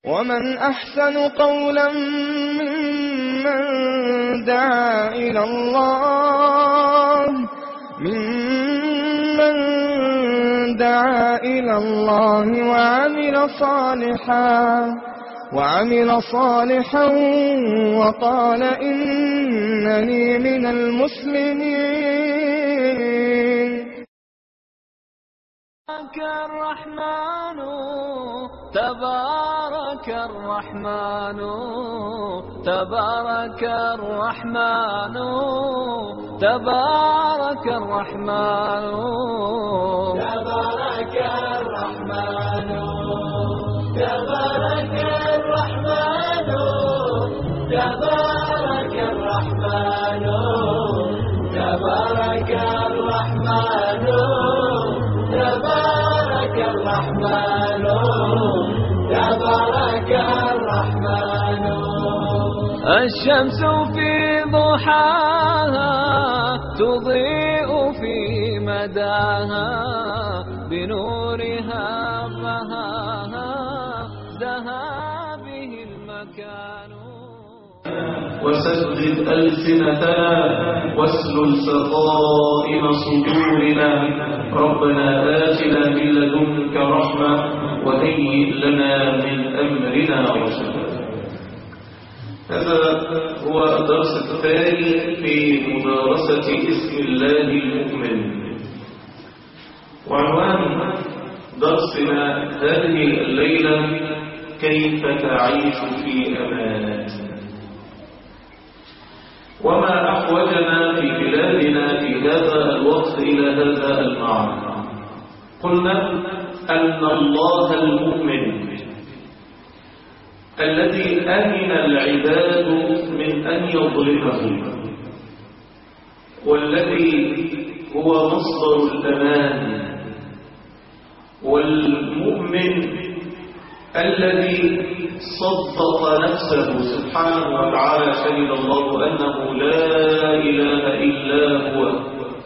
ومن أحسن قولا ممن دعا إلى الله ممن دعا إلى الله وعمل صالحا وعمل صالحا وقال إنني من المسلمين تبارك الرحمن تبارك الرحمن تبارك الرحمن تبارك الرحمن تبارك الرحمن تبارك الرحمن تبارك الرحمن تبارك الرحمن تبارك الرحمن تبارك الرحمن الشمس في ضحاها تضيء في مداها بنورها ضهاها زها به المكان وسدد ألسنتنا واسلل سقائم صدورنا ربنا آتنا من لدنك رحمة وهيئ لنا من أمرنا رشدا هذا هو الدرس الثاني في مدارسة اسم الله المؤمن وعنوان درسنا هذه الليلة كيف تعيش في أمانات وما أحوجنا في بلادنا في هذا الوقت إلى هذا المعنى قلنا أن الله المؤمن الذي أمن العباد من أن يظلمه والذي هو مصدر الأمان والمؤمن الذي صدق نفسه سبحانه وتعالى شهد الله أنه لا إله إلا هو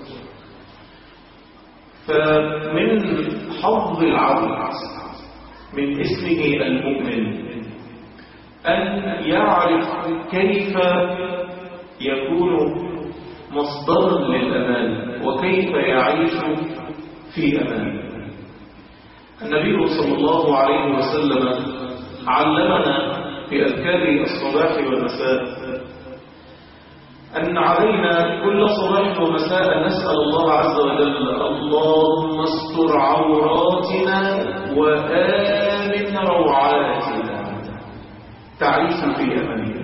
فمن حظ العبد من اسمه المؤمن أن يعرف كيف يكون مصدرا للأمان وكيف يعيش في أمان النبي صلى الله عليه وسلم علمنا في أذكار الصباح والمساء أن علينا كل صباح ومساء نسأل الله عز وجل اللهم استر عوراتنا وآمن روعاتنا تعيش في أماننا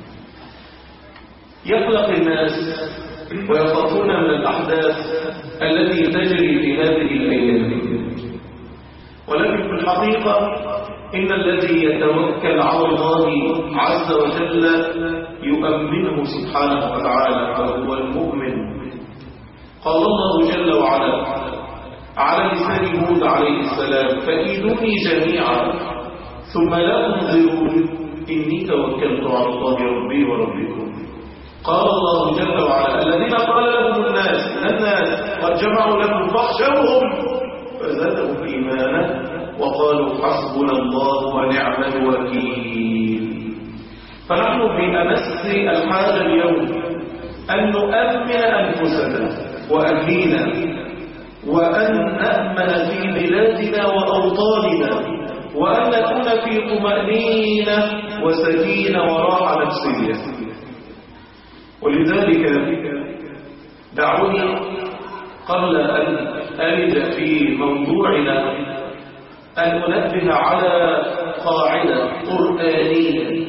يقلق الناس ويخافون من الأحداث التي تجري في هذه الأيام ولكن في الحقيقة إن الذي يتوكل على الله عز وجل يؤمنه سبحانه وتعالى فهو المؤمن قال الله جل وعلا على لسان هود عليه السلام فإيدوني جميعا ثم لا تنظرون إني توكلت على الله ربي وربكم قال الله جل وعلا الذين قال لهم الناس الناس قد جمعوا لكم فاخشوهم فزادهم إيمانا وقالوا حسبنا الله ونعم الوكيل فنحن بأمس الحاجة اليوم أن نؤمن أنفسنا وأهلينا وأن نأمن في بلادنا وأوطاننا وأن نكون في طمأنينة وسكينة وراحة نفسية ولذلك دعوني قبل أن أرد في موضوعنا أن أنبه على قاعدة قرآنية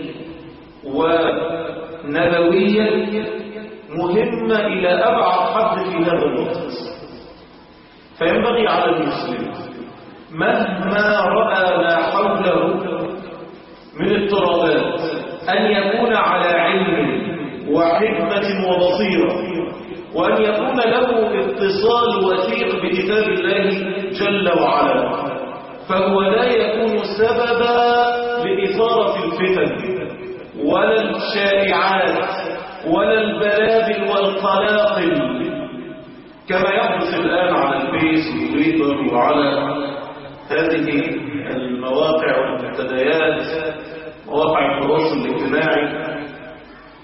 ونبوية مهمة إلى أبعد حد في هذا الوقت فينبغي على المسلم مهما رأى ما حوله من اضطرابات أن يكون على علم وحكمة وبصيرة وأن يكون له اتصال وثيق بكتاب الله جل وعلا فهو لا يكون سببا لإثارة الفتن ولا الشائعات ولا البلابل والقلاقل كما يحدث الآن على الفيس وتويتر وعلى هذه المواقع والمنتديات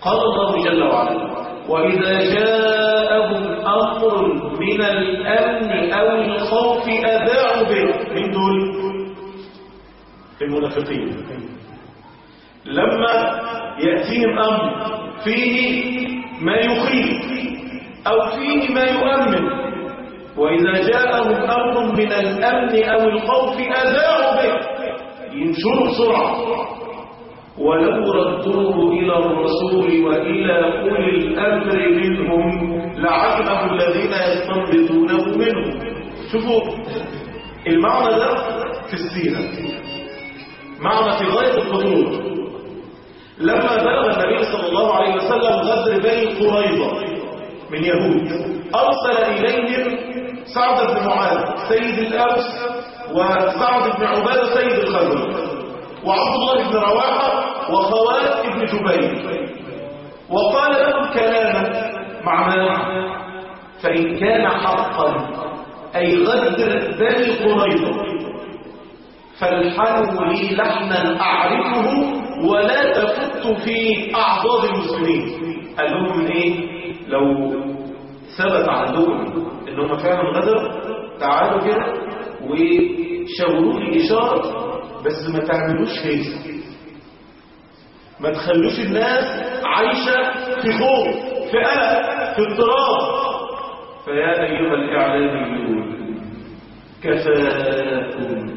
قال الله جل وعلا وإذا جاءهم أمر من الأمن أو الخوف أذاعوا به من دول المنافقين لما يأتيهم أمر فيه ما يخيف أو فيه ما يؤمن وإذا جاءهم أمر من الأمن أو الخوف أذاعوا به ينشروا بسرعة ولو ردوه إلى الرسول وإلى أولي الأمر منهم لعلمه الذين يستنبطونه منهم شوفوا المعنى ده في السيرة معنى في غاية الخطوط لما بلغ النبي صلى الله عليه وسلم غدر بني قريظة من يهود أرسل إليهم سعد بن معاذ سيد الأوس وسعد بن عبادة سيد الخزرج وعبد الله بن رواحة وخوات بن جبير وقال لهم كلاما معناه فإن كان حقا أي غدر بني قريظة فالحنوا لي لحنا أعرفه ولا تفت في أعضاد المسلمين قال لهم ايه لو ثبت عندكم انهم فعلا غدر تعالوا كده وشاوروا لي إشارة بس ما تعملوش هيك ما تخلوش الناس عايشة في خوف في قلق في اضطراب فيا أيها الإعلاميون كفاكم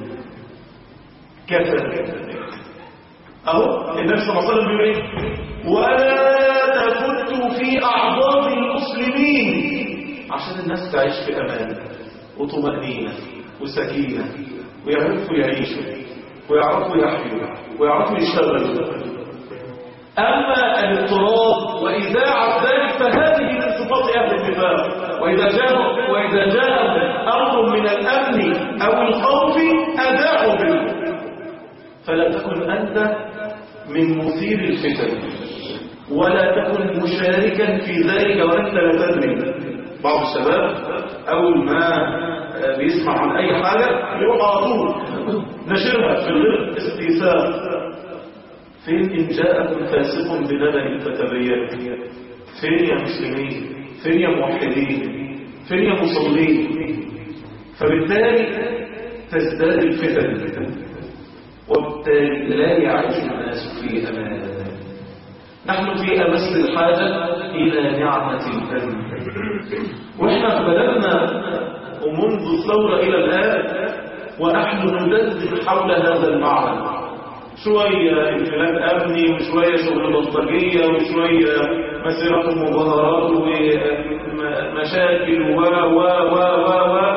كفى اهو النبي صلى الله عليه وسلم بيقول ايه ولا تفتوا في اعضاء المسلمين عشان الناس تعيش في امان وطمأنينة وسكينة ويعرفوا يعيشوا ويعرفوا يحيوا ويعرفوا يشتغلوا أما الاضطراب وإذاعة ذلك فهذه من صفات أهل النفاق وإذا جاء وإذا جاء أمر من الأمن أو الخوف أذاعوا به فلا تكن أنت من مثير الفتن ولا تكن مشاركا في ذلك وأنت لا تدري بعض الشباب أول ما بيسمع عن أي حاجة يروح على طول نشرها في الغرب استيثار فين إن جاءكم فاسق بنبأ فتبين فين يا مسلمين فين يا موحدين فين يا مصلين فبالتالي تزداد الفتن وبالتالي لا يعيش الناس في أمان نحن في أمس الحاجة إلى نعمة الأمن وإحنا بلغنا ومنذ الثورة إلى الآن ونحن ندندن حول هذا المعنى شوية انفلات أمني وشوية شغل بلطجية وشوية مسيرة مظاهرات ومشاكل و و و و و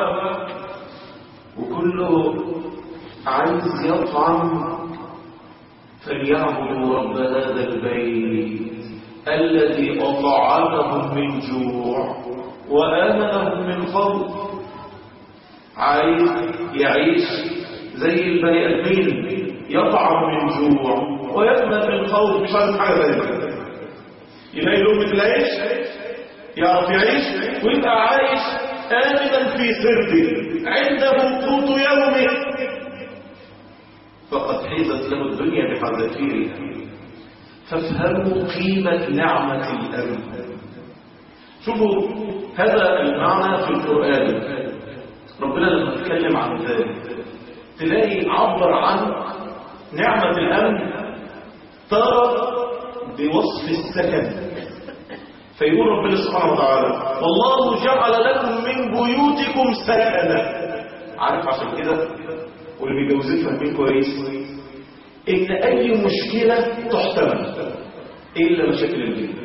وكله عايز يطعم فليعبدوا رب هذا البيت الذي أطعمهم من جوع وآمنهم من خوف عايز يعيش زي البني آدمين يطعم من جوع ويأمن من خوف مش عايز حاجة زي كده يلاقي لقمة العيش يعرف يعيش ويبقى عايش آمنا في سربه عنده قوت يومه فقد حيزت له الدنيا بحذافيرها فافهموا قيمة نعمة الأمن شوفوا هذا المعنى في القرآن ربنا لما تكلم عن ذلك تلاقي عبر عن نعمة الأمن ترى بوصف السكن فيقول ربنا سبحانه وتعالى والله جعل لكم من بيوتكم سكنا عارف عشان كده واللي بيجوزين فاهمين كويس ان اي مشكلة تحتمل الا مشاكل البيت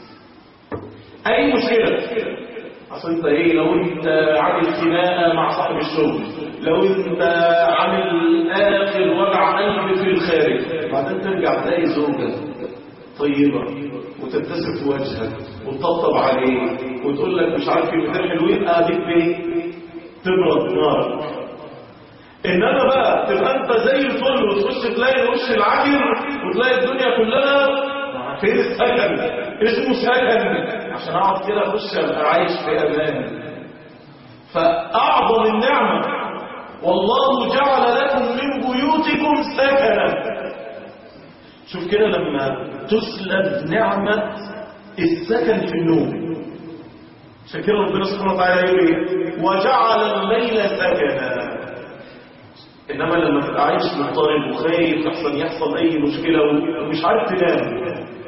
اي مشكلة اصل انت ايه لو انت عامل خناقه مع صاحب الشغل لو انت عامل اخر وجع قلب في الخارج بعدين ترجع تلاقي زوجه طيبه وتبتسم في وجهك وتطبطب عليه وتقول لك مش عارف كلمتين حلوين قاعدين فين تبرد نارك انما بقى تبقى انت زي الفل وتخش تلاقي وش العجل وتلاقي الدنيا كلها فين السكن اسمه سكن عشان اقعد كده اخش ابقى عايش في امان فاعظم النعمه والله جعل لكم من بيوتكم سكنا شوف كده لما تسلب نعمة السكن في النوم عشان كده ربنا سبحانه وتعالى يقول ايه وجعل الليل سكنا انما لما تبقى عايش مضطرب وخايف احسن يحصل اي مشكله ومش عارف تنام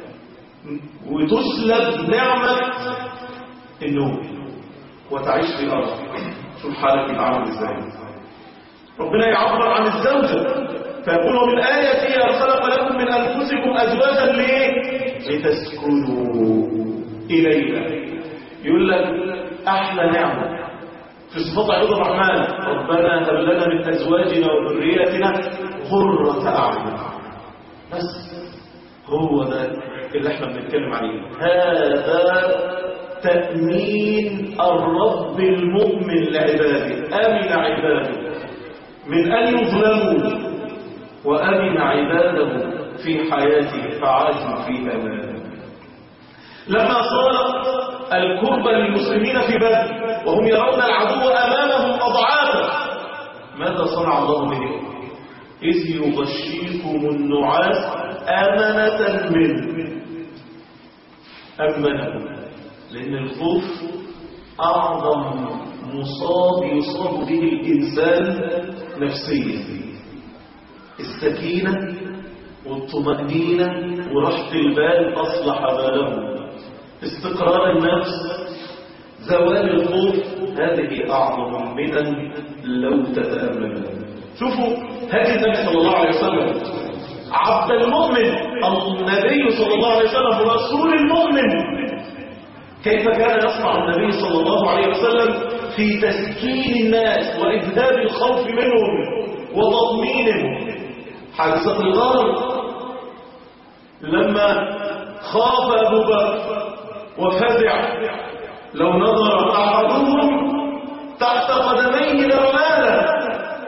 وتسلب نعمه النوم وتعيش في الارض شوف حالك يبقى عامل ازاي ربنا يعبر عن الزوجه فيقول ومن آياته أن خلق لكم من أنفسكم أزواجا ليه؟ لتسكنوا إليها يقول لك أحلى نعمة في صفات عباد الرحمن ربنا هب لنا من أزواجنا وذرياتنا قرة أعين بس هو ده اللي احنا بنتكلم عليه هذا تأمين الرب المؤمن لعباده أمن عباده من أن يظلموا وأمن عباده في حياته فعاشوا في أمان لما صارت الكربة للمسلمين في بدر وهم يرون العدو أمامهم أضعافا ماذا صنع الله بهم إذ يغشيكم النعاس أمنة منه أمنهم لأن الخوف أعظم مصاب يصاب به الإنسان نفسيا السكينة والطمأنينة وراحة البال أصلح باله استقرار النفس زوال الخوف هذه أعظم المنن لو تتأمل شوفوا هذه النبي صلى الله عليه وسلم عبد المؤمن النبي صلى الله عليه وسلم رسول المؤمن كيف كان يصنع النبي صلى الله عليه وسلم في تسكين الناس وإذهاب الخوف منهم وتطمينهم حادثة الغار لما خاف أبو بكر وفزع لو نظر أحدهم تحت قدميه لرمانا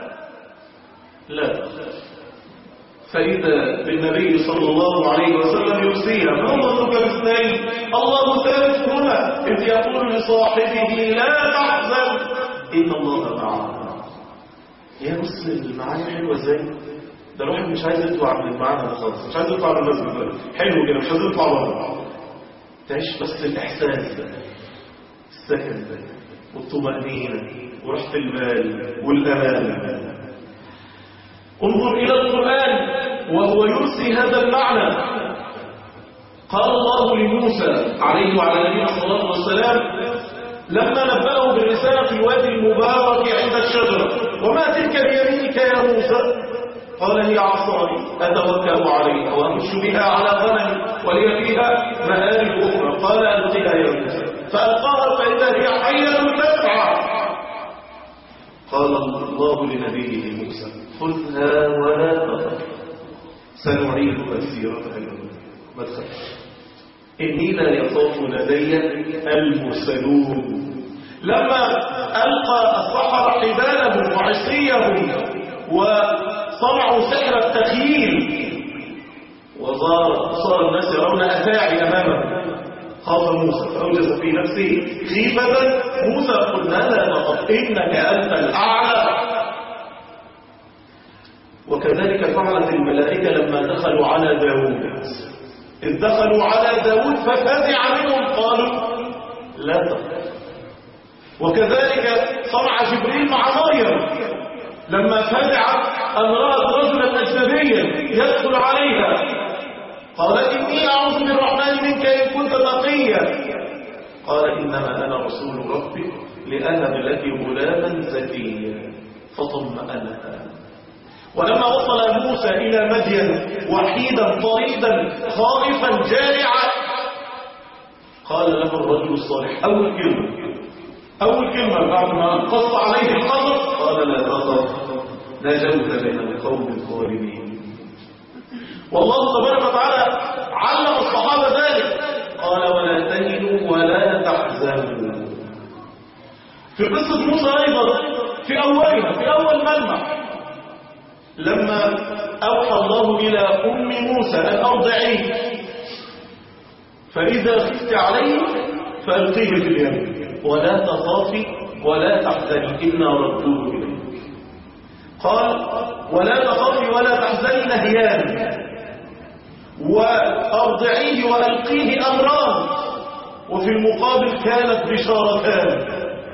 لا فإذا بالنبي صلى الله عليه وسلم يرسيها ما ظنك باثنين الله ثالثهما إذ يقول لصاحبه لا تحزن إن الله معنا يا بص المعاني حلوة ازاي ده الواحد مش عايز يطلع من المعنى ده خالص مش عايز يطلع من المسجد ده حلو كده مش عايز يطلع بره تعيش بس الإحساس ده السكن ده والطمأنينة وراحة البال والأمان انظر إلى القرآن وهو يرسي هذا المعنى قال الله لموسى عليه وعلى نبينا الصلاة والسلام لما نبأه بالرسالة في الوادي المبارك عند الشجرة وما تلك بيمينك يا موسى قال هي عصاي أتوكل عليها وأمش بها على غنمي ولي فيها مآرب أخرى قال ألقها يا موسى فألقاها فإذا هي حية تسعى قال الله لنبيه موسى خذها ولا تخف سنعيدها سيرتها الأولى ما تخافش إني لا يخاف لدي المرسلون لما ألقى السحرة حبالهم وعصيهم وصنعوا سحر التخييل وصار صار الناس يرون أفاعي أمامهم خاف موسى فأوجس في نفسه خيفة موسى قلنا لا تخف إنك أنت الأعلى وكذلك فعلت الملائكة لما دخلوا على داود إذ دخلوا على داود ففزع منهم قالوا لا تخف وكذلك صنع جبريل مع مريم لما فزعت أن رأت رجلا أجنبيا يدخل عليها قالت إني أعوذ بالرحمن منك إن كنت تقيا قال إنما أنا رسول ربك لأهب لك غلاما زكيا فطمأنها ولما وصل موسى إلى مدين وحيدا طريدا خائفا جارعا قال له الرجل الصالح أول كلمة أول كلمة بعد ما قص عليه القصص قال لا تخف نجوت من القوم الظالمين والله تبارك وتعالى علم الصحابة ذلك قال ولا تهنوا ولا تحزنوا في قصة موسى أيضا في أولها في أول ملمح لما أوحى الله إلى أم موسى أن أرضعيه فإذا خفت عليه فألقيه في اليم ولا تخافي ولا تحزني إنا ردوه إليك قال ولا تخافي ولا تحزني نهيان وأرضعيه وألقيه أمران وفي المقابل كانت بشارتان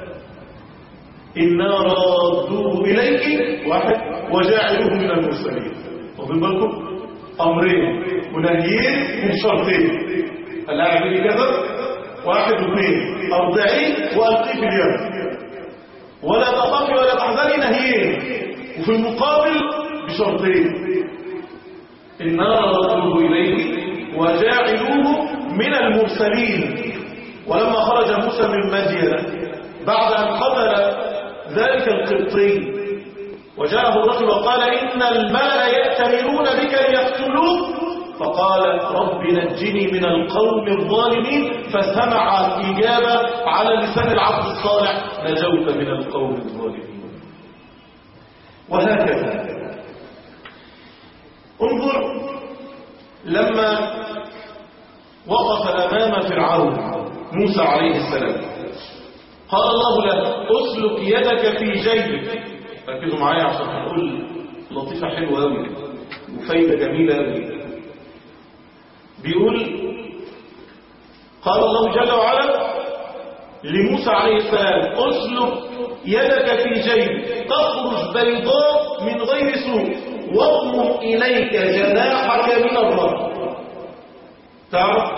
إنا رادوه إليك واحد وجاعلوه من المرسلين واخدين بالكم أمرين ونهيين من شرطين اللاعب لي كذا واحد واثنين أرضعيه وألقيه في اليم ولا تخافي ولا تحزني نهيين وفي المقابل بشرطين إنا رادوه إليك وجاعلوه من المرسلين ولما خرج موسى من مدين بعد أن قتل ذلك القبطي وجاءه الرجل وقال إن الملأ يأتمرون بك ليقتلوك فقال رب نجني من القوم الظالمين فسمع الإجابة على لسان العبد الصالح نجوت من القوم الظالمين وهكذا انظر لما وقف أمام فرعون موسى عليه السلام قال الله له اسلك يدك في جيبك ركزوا معايا عشان هنقول لطيفة حلوة قوي وفايدة جميلة قوي بيقول قال الله جل وعلا لموسى عليه السلام اسلك يدك في جيبك تخرج بيضاء من غير سوء واضمم إليك جناحك من الرب تعرف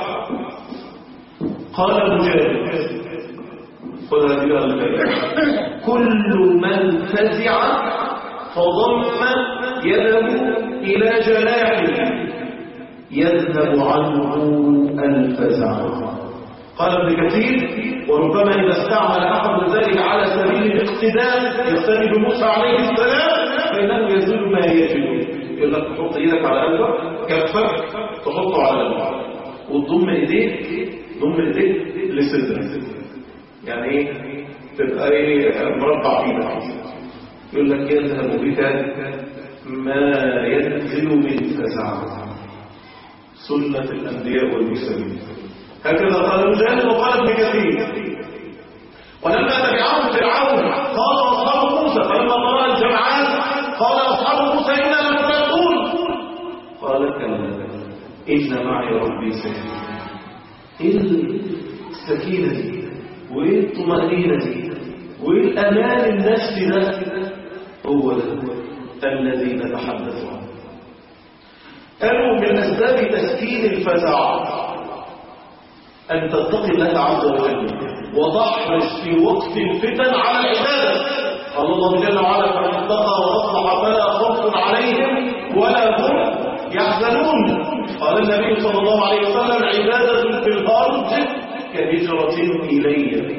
قال مجاهد خذ هذه الآية كل من فزع فضم يده إلى جناحه يذهب عنه الفزع قال ابن كثير وربما إذا استعمل أحد ذلك على سبيل الاقتداء يقتدي بموسى عليه السلام فإنه يزول ما يجد يقول لك تحط ايدك على قلبك كفك تحطه على قلبك وتضم ايديك ضم ايديك لصدرك يعني ايه تبقى ايه مربع ايدك يقول لك يذهب بك ما ينزل من فزع سنة الأنبياء والمرسلين هكذا قال مجاهد وقال ابن كثير ولما تبعهم فرعون قال أصحاب موسى فلما قرأ الجمعان قال أصحاب موسى إنا لمدركون قال كلا إن معي ربي سيهدين إيه السكينة دي وإيه الطمأنينة دي وإيه الأمان النفسي ده هو ده الذي نتحدث عنه قالوا من أسباب تسكين الفزع أن تتقي الله عز وجل وتحرص في وقت الفتن على العبادة قال الله جل وعلا فمن اتقى وأصلح فلا خوف عليهم ولا هم يحزنون قال النبي صلى الله عليه وسلم عبادة في الأرض كهجرة إلي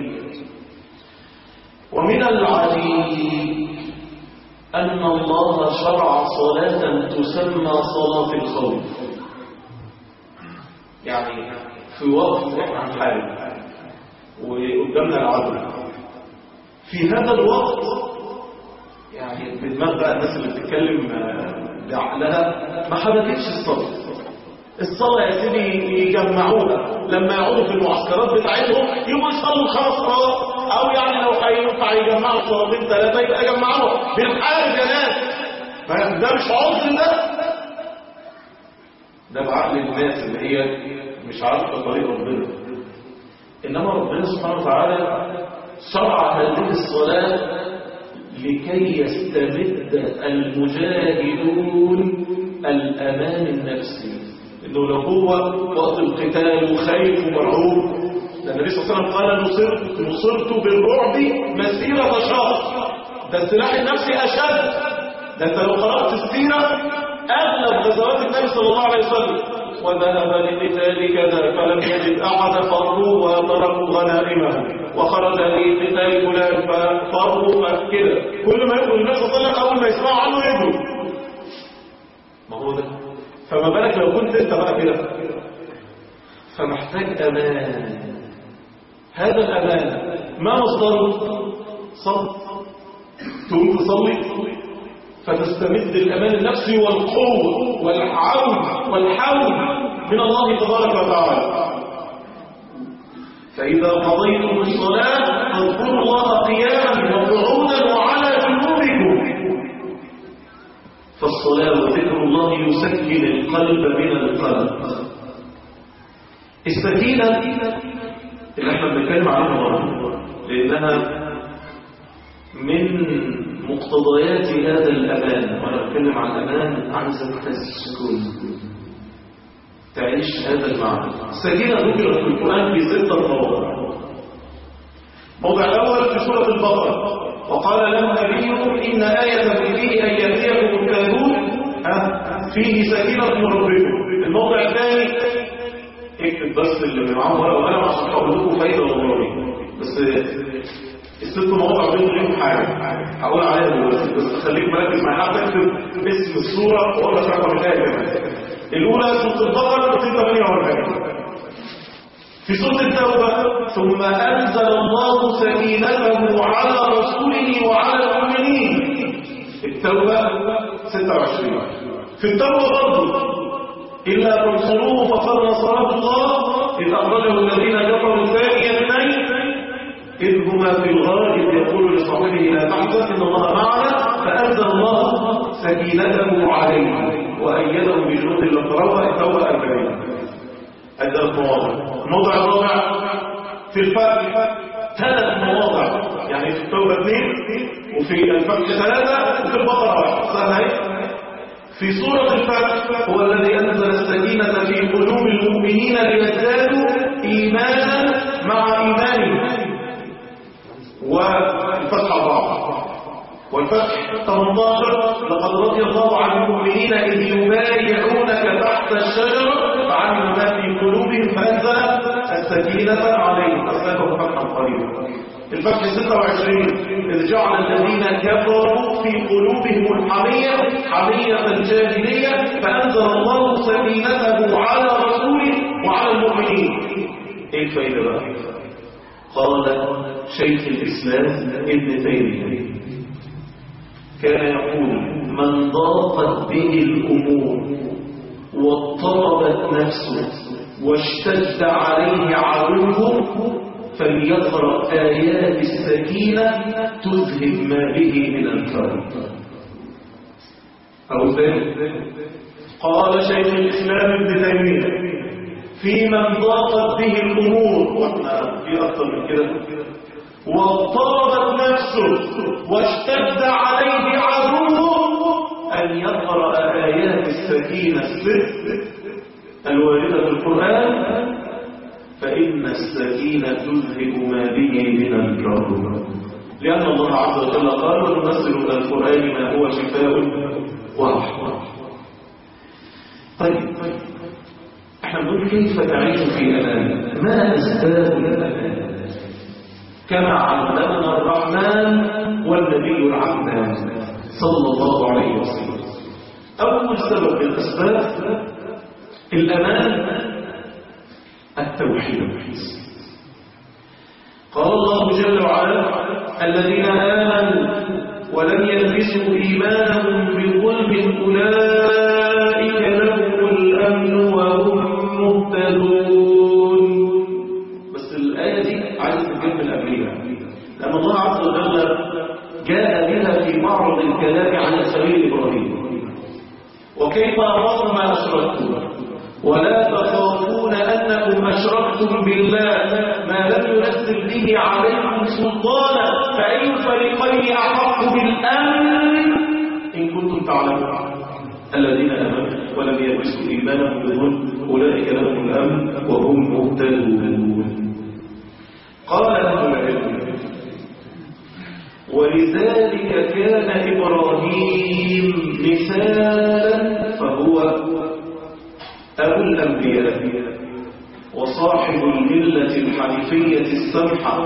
ومن العجيب أن الله شرع صلاة تسمى صلاة الخوف يعني في وقت احنا هنحارب وقدامنا العدو في هذا الوقت يعني بدماغ بقى الناس اللي بتتكلم بعقلها ما حبكتش الصلاة الصلاة يا سيدي يجمعوها لما يقعدوا في المعسكرات بتاعتهم يبقوا يصلوا خمس صلوات او يعني لو هينفع يجمعوا صلاتين ثلاثة يبقى يجمعوها بنحارب يا ناس ده مش عذر ده ده بعقل الناس اللي هي مش عارفة طريق ربنا إنما ربنا سبحانه وتعالى شرع هذه الصلاة لكي يستمد المجاهدون الأمان النفسي إنه لو هو وقت القتال وخايف ومرعوب ده النبي صلى الله عليه وسلم قال نصرت, نصرت بالرعب مسيرة شهر ده السلاح النفسي أشد ده أنت لو قرأت السيرة أغلب غزوات النبي صلى الله عليه وسلم وذهب لقتال كذا فلم يجد أحد فروا وتركوا غنائمهم وخرج لقتال فلان ففروا فكذا كل ما يقول النبي صلى الله عليه وسلم أول ما يسمعوا عنه يجروا ما هو ده فما بالك لو كنت انت بقى كده فمحتاج أمان هذا الأمان ما مصدره صل تقوم تصلي فتستمد الأمان النفسي والقوة والعون والحول من الله تبارك وتعالى فإذا قضيتم الصلاة فاذكروا الله قياما وقعودا وعلى جنوبكم فالصلاة وذكر الله يسكن القلب من القلب السكينة اللي احنا بنتكلم عنها مرة لأنها من مقتضيات هذا الأمان وأنا بتكلم عن الأمان عايزك تسكن تعيش هذا المعنى السكينة ذكرت في القرآن في ستة مواضع موضع الأول في سورة البقرة وقال لهم نبيكم إن آية فيه أن يأتيكم التابوت فيه سكينة من ربكم الموضع الثاني اكتب بس اللي معاهم ورقة وقلم عشان هقول لكم فايدة والله بس الست مواضع بين ليهم حاجة هقول عليها دلوقتي بس خليك مركز معايا حتى اكتب اسم السورة وأقول لك رقم الآية كمان الأولى سورة البقرة 48 في سورة التوبة ثم أنزل الله سكينته على رسوله وعلى المؤمنين التوبة 26 في التوبة برضه إلا تنصروه فقد نصره الله إذ أخرجه الذين كفروا ثاني اثنين إذ هما في الغار إذ يقول لصاحبه لا تحزن إن الله معنا فأنزل الله سكينته عليه وأيده بجنود لم تروها التوبة 40 ثلاث مواضع الموضع الرابع في الفتح ثلاث مواضع يعني في التوبة اثنين وفي الفتح ثلاثة وفي البقرة واحد سهل في سورة الفتح هو الذي أنزل السكينة في قلوب المؤمنين ليزدادوا إيمانا مع إيمانهم والفتح أربعة والفتح 18 لقد رضي الله عن المؤمنين إذ يبايعونك تحت الشجرة فعلم ما في قلوبهم فأنزل السكينة عليهم أسلافه فتحا قريبا الفتح 26 إذ جعل الذين كفروا في قلوبهم الحمية حمية الجاهلية فأنزل الله سكينته على رسوله وعلى المؤمنين إيه الفائدة بقى؟ قال شيخ الإسلام ابن تيمية كان يقول من ضاقت به الأمور واضطربت نفسه واشتد عليه عدوه فليقرأ آيات السكينة تذهب ما به من الكرب أو ذلك قال شيخ الإسلام ابن تيمية في من ضاقت به الأمور واحنا في أكثر من كده واضطربت نفسه واشتد عليه عدوه أن يقرأ آيات السكينة الست الواردة في القرآن فإن السكينة تذهب ما به من الكرب لأن الله عز وجل قال وننزل من القرآن ما هو شفاء ورحمة طيب احنا نقول كيف تعيش في أمان ما أسباب الأمان كما علمنا الرحمن والنبي العدنان صلى الله عليه وسلم أول سبب من الأسباب الأمان التوحيد قال الله جل وعلا الذين آمنوا ولم يلبسوا إيمانهم بظلم أولئك لهم الأمن وهم مهتدون بس الآية دي عايزة تكمل قبلها لأن الله عز وجل جاء بها في معرض الكلام عن سبيل إبراهيم وكيف أمرهم ما أشركتم ولا تخافون أنكم أشركتم بالله ما لم ينزل به عليكم سلطانا فأي الفريقين أحق بالأمن إن كنتم تعلمون الذين آمنوا ولم يلبسوا إيمانهم بظلم أولئك لهم الأمن وهم مهتدون قال أهل العلم ولذلك كان إبراهيم مثالا فهو أبو الأنبياء وصاحب الملة الحنيفية السمحة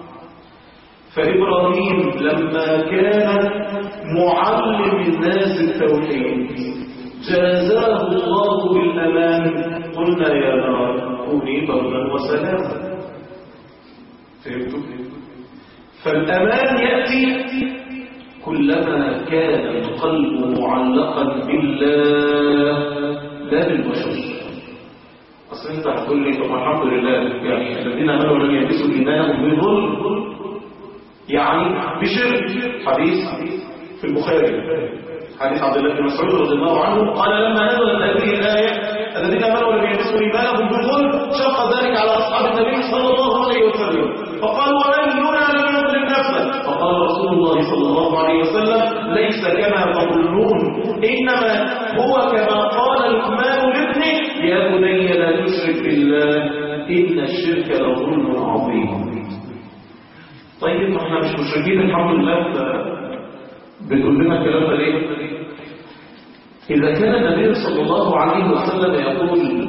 فإبراهيم لما كان معلم الناس التوحيد جازاه الله بالأمان قلنا يا نار كوني بردا وسلاما فهمتوا؟ فالأمان يأتي كلما كان القلب معلقا بالله لا بالبشر أصل أنت هتقول لي طب الحمد لله يعني الذين آمنوا لم يلبسوا إيمانهم بظلم يعني بشرك حديث في البخاري حديث عبد الله بن مسعود رضي الله عنه قال لما نزلت هذه الآية الذين آمنوا ولم يلبسوا إيمانهم بالظلم شق ذلك على أصحاب النبي صلى الله عليه وسلم فقالوا أينا لم يظلم نفسه فقال رسول الله صلى الله عليه وسلم ليس كما تظنون إنما هو كما قال لقمان لابنه يا بني لا تشرك بالله إن الشرك لظلم عظيم طيب ما احنا مش مشركين الحمد لله بتقول لنا الكلام ده ليه إذا كان النبي صلى الله عليه وسلم يقول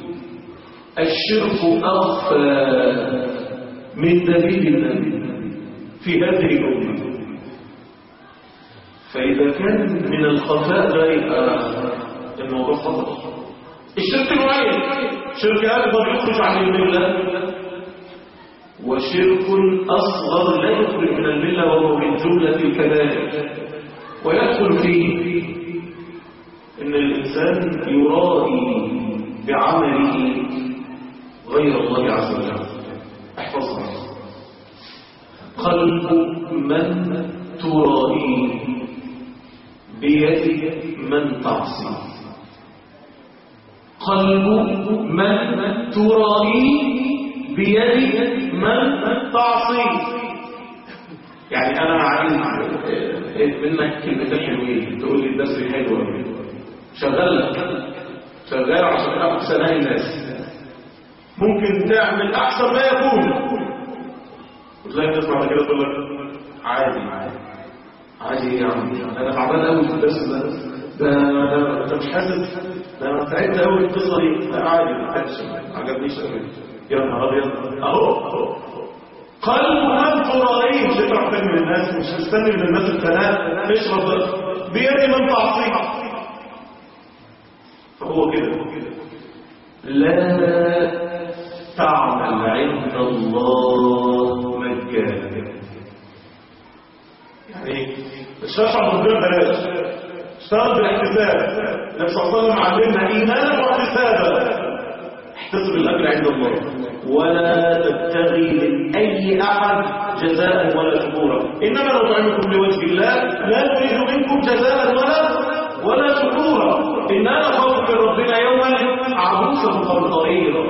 الشرك أخفى من دليل النبي في هذه الأمة فإذا كان من الخفاء ده يبقى الموضوع خطر الشرك نوعين شرك أكبر يخرج عن الملة وشرك أصغر لا يخرج من الملة وهو من جملة الكبائر ويدخل فيه ان الانسان يرائي بعمله غير الله عز وجل احفظها قلب من ترائي بيد من تعصي قلب من ترائي بيد من تعصي يعني انا عايز منك كلمتين حلوين تقول لي الدرس حلو قوي شغال لك شغال عشان تاخد ثناء الناس ممكن تعمل احسن ما يكون وتلاقي الناس بعد كده تقول لك عادي عادي ايه يا عم انا تعبان قوي في الدرس ده ده ده انت مش حاسس ده انا تعبت قوي في القصه دي لا عادي ما حدش ما عجبنيش قوي يا نهار ابيض اهو قلب من ترائيه مش هتعرف من الناس مش هتستني من الناس الثناء تشرب بيد من تعصيه فهو كده لا تعمل عند الله مجانا يعني الشرع ربنا بلاش اشتغل بالاحتساب النبي صلى الله عليه وسلم علمنا ايمانا واحتسابا احتسب الاجر عند الله ولا تبتغي من اي احد جزاء ولا شكورا انما نطعمكم لوجه الله لا نريد منكم جزاء ولا ولا شكورا إننا نخاف من ربنا يوما عبوسا قمطريرا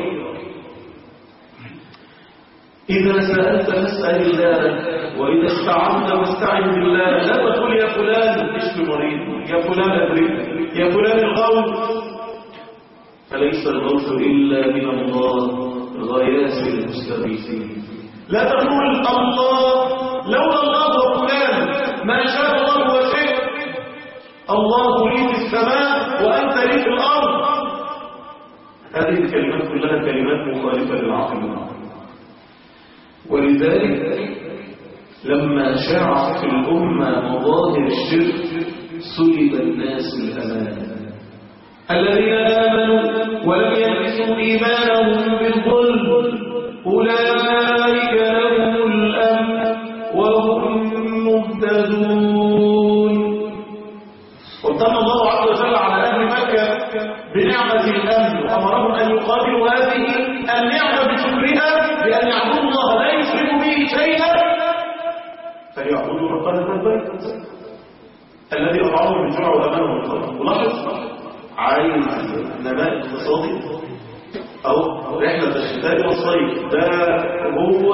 إذا سألت فاسأل الله وإذا استعنت فاستعن بالله لا تقول يا فلان اشفي مريض يا فلان أدرك يا فلان الغوث فليس الغوث إلا من الله غياس المستغيثين لا تقول الله لولا الله وفلان ما شاء الله وشئت الله لي في السماء وأنت لي في الأرض هذه الكلمات كلها كلمات مخالفة للعقل ولذلك لما شاع في الأمة مظاهر الشرك سلب الناس الأمان الذين آمنوا ولم يلبسوا إيمانهم بالظلم أولئك لهم الأمن وهم مهتدون وامتن الله عز وجل على أهل مكة بنعمة الأمن وأمرهم أن يقابلوا هذه النعمة بشكرها بأن يعبدوا الله لا يشركوا به شيئا فليعبدوا رب هذا البيت الذي أطعمهم من جوع وأمانهم من خوف ولاحظ عايز نماء اقتصادي أو رحلة الشتاء والصيف ده هو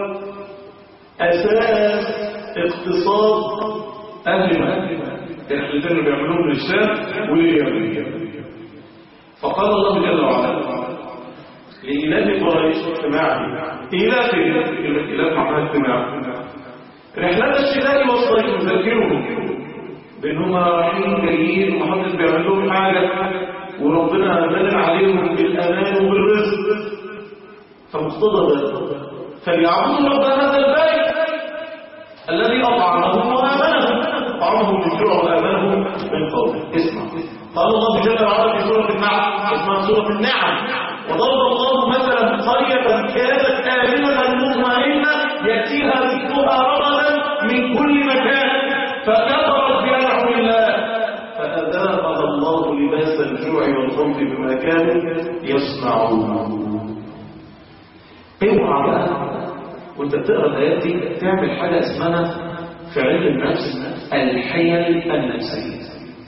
أساس اقتصاد أهل مكة الرحلتين اللي بيعملوهم للشام ولليمن فقال الله جل وعلا لإله قريش اجتماعي إله إله معناها اجتماعي رحلات الشتاء والصيف نذكرهم بأنهم رايحين جايين ومحدش بيعمل لهم حاجة وربنا من عليهم بالأمان وبالرزق فمقتضى ذلك فليعبدوا رب هذا البيت الذي أطعمهم وآمنهم أطعمهم من جوع وآمنهم من خوف اسمع قال الله جل وعلا في سورة النعم اسمها سورة النعم وضرب الله مثلا قرية كانت آمنة مطمئنة يأتيها رزقها رغدا من كل مكان فكفرت بأنعم الله فأذاقها الله لباس الجوع والخوف بما كانوا يصنعون اوعى بقى وانت بتقرا الايات دي تعمل حاجه اسمها في علم النفس الحيل النفسيه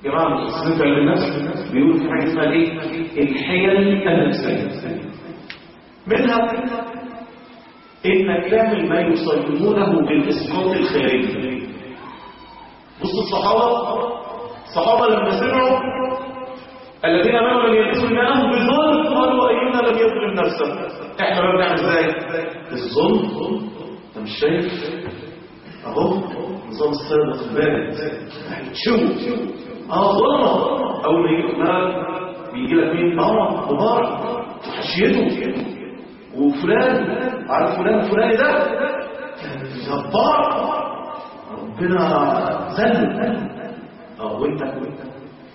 جماعة المتخصصين في علم النفس بيقولوا في حاجة اسمها ايه؟ الحيل النفسية منها انك تعمل ما يسمونه بالاسقاط الخارجي بص الصحابة الصحابة لما سمعوا الذين امنوا لم يلبسوا ايمانهم بظلم قالوا اينا لم يظلم نفسه احنا بقى بنعمل ازاي الظلم انت مش شايف اهو نظام السابق البارد شو اه ظلمه اول ما يجي المال بيجي لك مين اه مبارك وحشيته وفلان عارف فلان الفلاني ده كان جبار ربنا ذل اه وانت وانت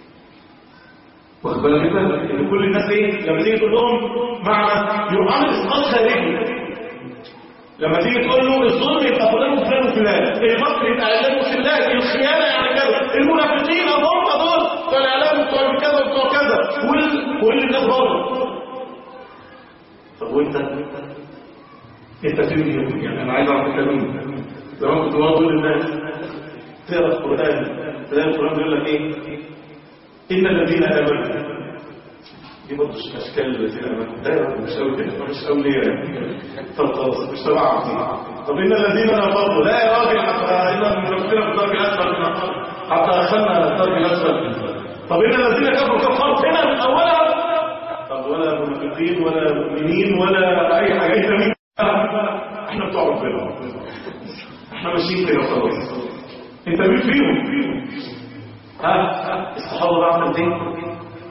واخد بالك انت ان كل الناس ايه لما تيجي تقول لهم معنى يبقى عامل اسقاط خارجي لما تيجي تقول له الظلم يبقى فلان وفلان وفلان المكر يبقى اعلان وسلاك الخيانه يعني كذا المنافقين هم دول بتوع الاعلام بتوع كذا وبتوع كذا كل كل الناس بره طب وانت انت فين اليوم يعني انا عايز اعرف انت مين زمان كنت بقول للناس تقرا القران تلاقي القران بيقول لك ايه ان الذين امنوا دي برضه اشكال الذين امنوا ده يا رب مش قوي كده مش قوي ليه يعني طب خلاص مش تبع طب ان الذين نفضوا لا يا راجل حتى ان المنافقين في الدرك الاسفل من النار حتى دخلنا الدرك الاسفل طب ان الذين كفروا كفرت هنا من اولها طب ولا منافقين ولا مؤمنين ولا اي حاجه انت مين احنا بتوع ربنا احنا ماشيين كده خلاص انت مين فيهم ها الصحابه بقى عملت ايه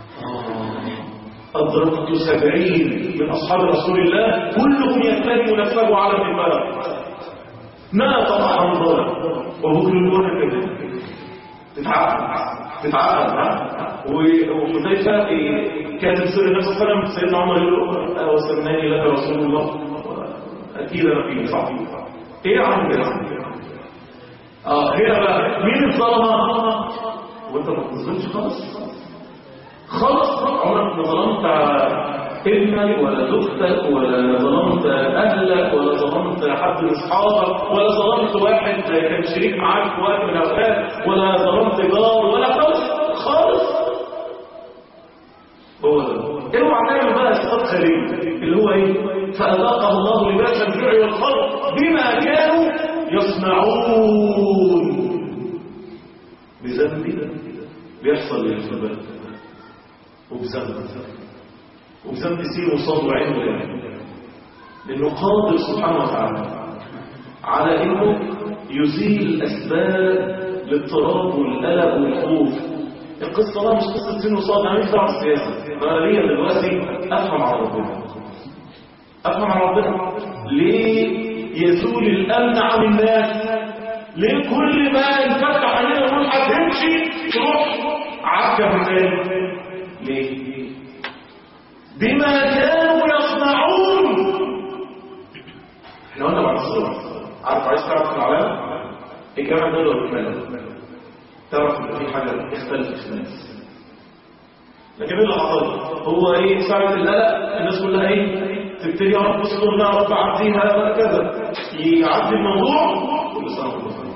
أدركت سبعين من أصحاب رسول الله كلهم يتهم نفسه على المنبر ما طبعا حنظلة وبكر الواحد كده تتعقل تتعقل ها وحذيفة كان سر النبي صلى الله عليه وسلم سيدنا عمر يقول له وسماني لك رسول الله أكيد أنا فيه صح إيه يا عم كده اه هنا بقى مين الظلمة وانت ما تظلمش خالص خالص عمرك ما ظلمت ابنك ولا زوجتك ولا ظلمت اهلك ولا ظلمت حد من اصحابك ولا ظلمت واحد كان شريك معاك في وقت من الاوقات ولا ظلمت جار ولا خالص خالص هو ده اوعى تعمل بقى اسقاط خارجي اللي هو ايه فاذاقه الله لباس الجوع والخوف بما كانوا يصنعون بذنب بيحصل للشباب وبذنب وبذنب سين وصاد وعين وعين لأنه قادر سبحانه وتعالى على أنه يزيل أسباب الاضطراب والقلق والخوف القصة بقى مش قصة سين وصاد أنا مش دعوة السياسة أنا ليا دلوقتي أفهم على ربنا أفهم على ربنا ليه يزول الأمن عن الناس ليه كل ما نفتح علينا نقول هتمشي تروح عكة بالناس ليه بما كانوا يصنعون احنا قلنا بعد الصورة عارف عايز تعرف العلامة الجامع دول والكمال تعرف ان في حاجة اختلفت في الناس لكن اللي حصل هو ايه ساعة القلق الناس كلها ايه تبتدي يا رب اصبرنا يا رب عديها كذا يعدي الموضوع كل سنة وانتم بخير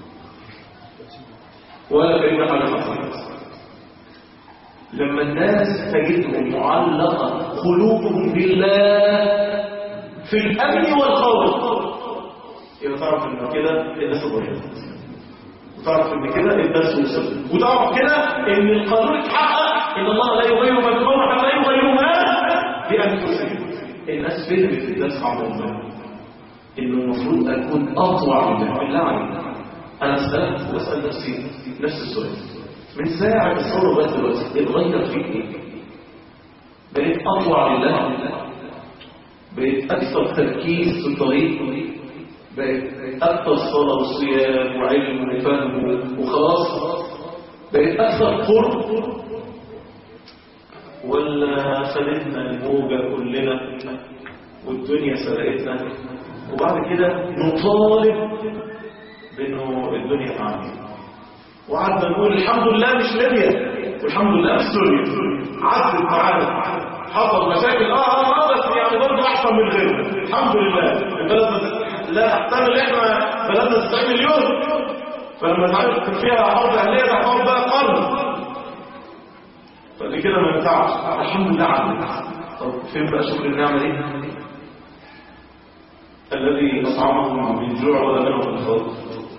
ولا كأن حاجة حصلت لما الناس تجدهم معلقة قلوبهم بالله في الأمن والخوف يبقى تعرف ان كده الناس اتغيرت وتعرف ان كده الناس وصلت وتعرف كده ان القانون اتحقق ان الله لا يغير ما بقوم حتى يغيروا ما بانفسهم الناس فهمت الناس عموما انه المفروض اكون اطوع من بالله عليك انا سالت واسال نفسي نفس السؤال من ساعة الثورة لغاية دلوقتي اتغير فيك ايه؟ بقيت أطوع لله بقيت أكثر تركيز في الطريق بقيت أكثر صلاة وصيام وعلم وفهم وخلاص بقيت أكثر قرب ولا خدتنا الموجة كلنا والدنيا سرقتنا وبعد كده نطالب بأنه الدنيا معانا وقعدنا نقول الحمد لله مش ليبيا والحمد لله مش سوريا عدت معانا حصل مشاكل اه اه اه بس يعني برضه احسن من غيرنا الحمد لله البلد لا تحتمل احنا بلدنا 90 مليون فلما تعرف فيها حرب اهليه ده حرب بقى قرن فقال كده ما ينفعش الحمد لله عندك طب فين بقى شكر النعمة دي الذي أطعمهم من جوع وأمنهم من خوف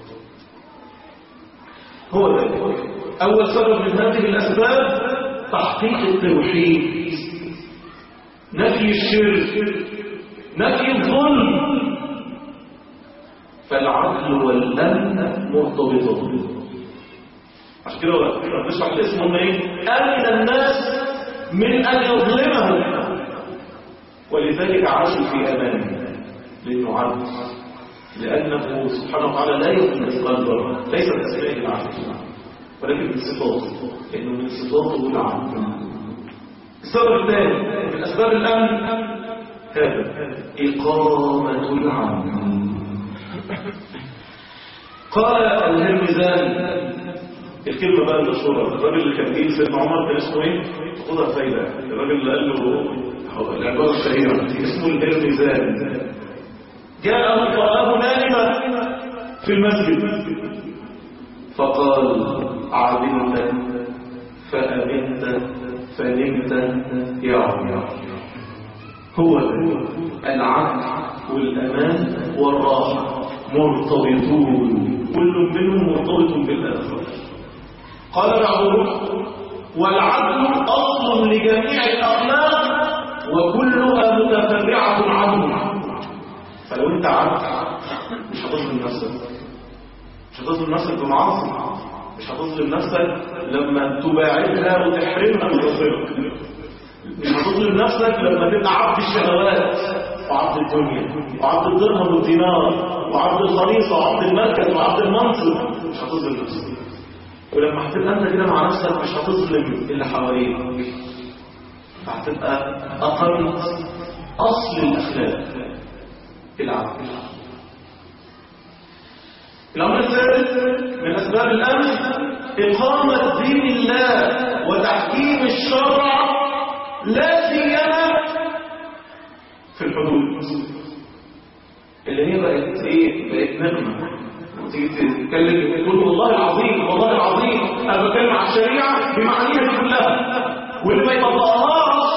هو ذلك أول سبب من هذه الأسباب تحقيق التوحيد نفي الشرك نفي الظلم فالعدل والأمن مرتبطون عشان كده بنشرح الاسم هم ايه امن الناس من ان يظلمهم ولذلك عاشوا في امان لانه عدل لانه سبحانه وتعالى لا يظلم مثقال ذره ليس من اسمائه العدل ولكن من صفاته لانه من صفاته العدل السبب الثاني من اسباب الامن هذا اقامه العدل قال الهرمزان الكلمة بقى المشهورة الراجل اللي كان جيل سيدنا عمر كان اسمه ايه؟ خدها فايدة الراجل اللي قال له العبارة الشهيرة اسمه الهرمزان جاءه فرآه نائما في المسجد فقال عبدت فأمنت فنمت يا عمر هو العدل والأمان والراحة مرتبطون كل منهم مرتبط بالآخر قال بعضهم والعدل أصل لجميع الأخلاق وكلها متفرعة عنه فلو انت عدل مش هتظلم نفسك مش هتظلم نفسك بمعاصي مش هتظلم نفسك لما تباعدها وتحرمها من رزقك مش هتظلم نفسك لما تبقى عبد الشهوات وعبد الدنيا وعبد الدرهم والدينار وعبد الخريصة وعبد المركز وعبد المنصب مش هتظلم نفسك ولما هتبقى انت كده مع نفسك مش هتظلم اللي حواليك فهتبقى اقرت اصل الاخلاق العدل الامر الثالث من اسباب الامن اقامه دين الله وتحكيم الشرع لا سيما في الحدود اللي هي بقت ايه بقت نغمه وتيجي تتكلم تقول والله العظيم والله العظيم انا بتكلم عن الشريعه بمعانيها كلها واللي ما يطبقهاش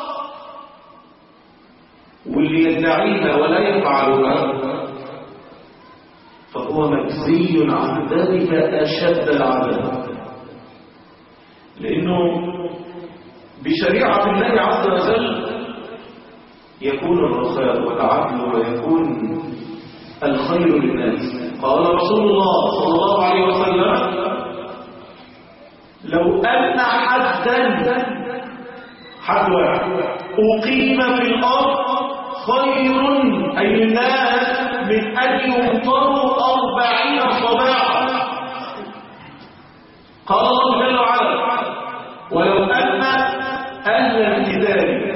واللي يدعيها ولا يفعلها فهو مجزي عن ذلك اشد العذاب لانه بشريعه الله عز وجل يكون الرخاء والعدل ويكون الخير للناس قال رسول الله صلى الله عليه وسلم لو أن حدا حد واحد أقيم في الأرض خير أي الناس من أن يمطروا أربعين صباحا قال الله جل وعلا ولو أن أهل الكتاب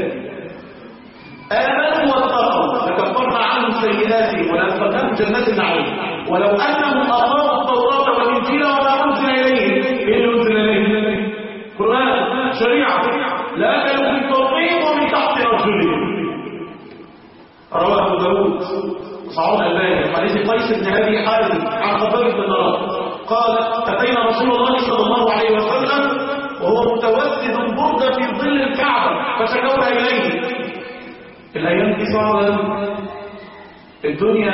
آمنوا واتقوا لكفرنا عنهم سيئاتهم ولأدخلناهم جنات النعيم ولو أنهم أقاموا التوراة والإنجيل وما أنزل إليهم إيه اللي أنزل إليهم؟ قرآن شريعة لا كانوا من فوقهم ومن تحت أرجلهم رواه أبو داود صعود الباني حديث قيس بن أبي حازم عن خباب بن مراد قال أتينا رسول الله صلى الله عليه وسلم وهو متوسد بردة في ظل الكعبة فشكونا إليه الأيام دي صعبة الدنيا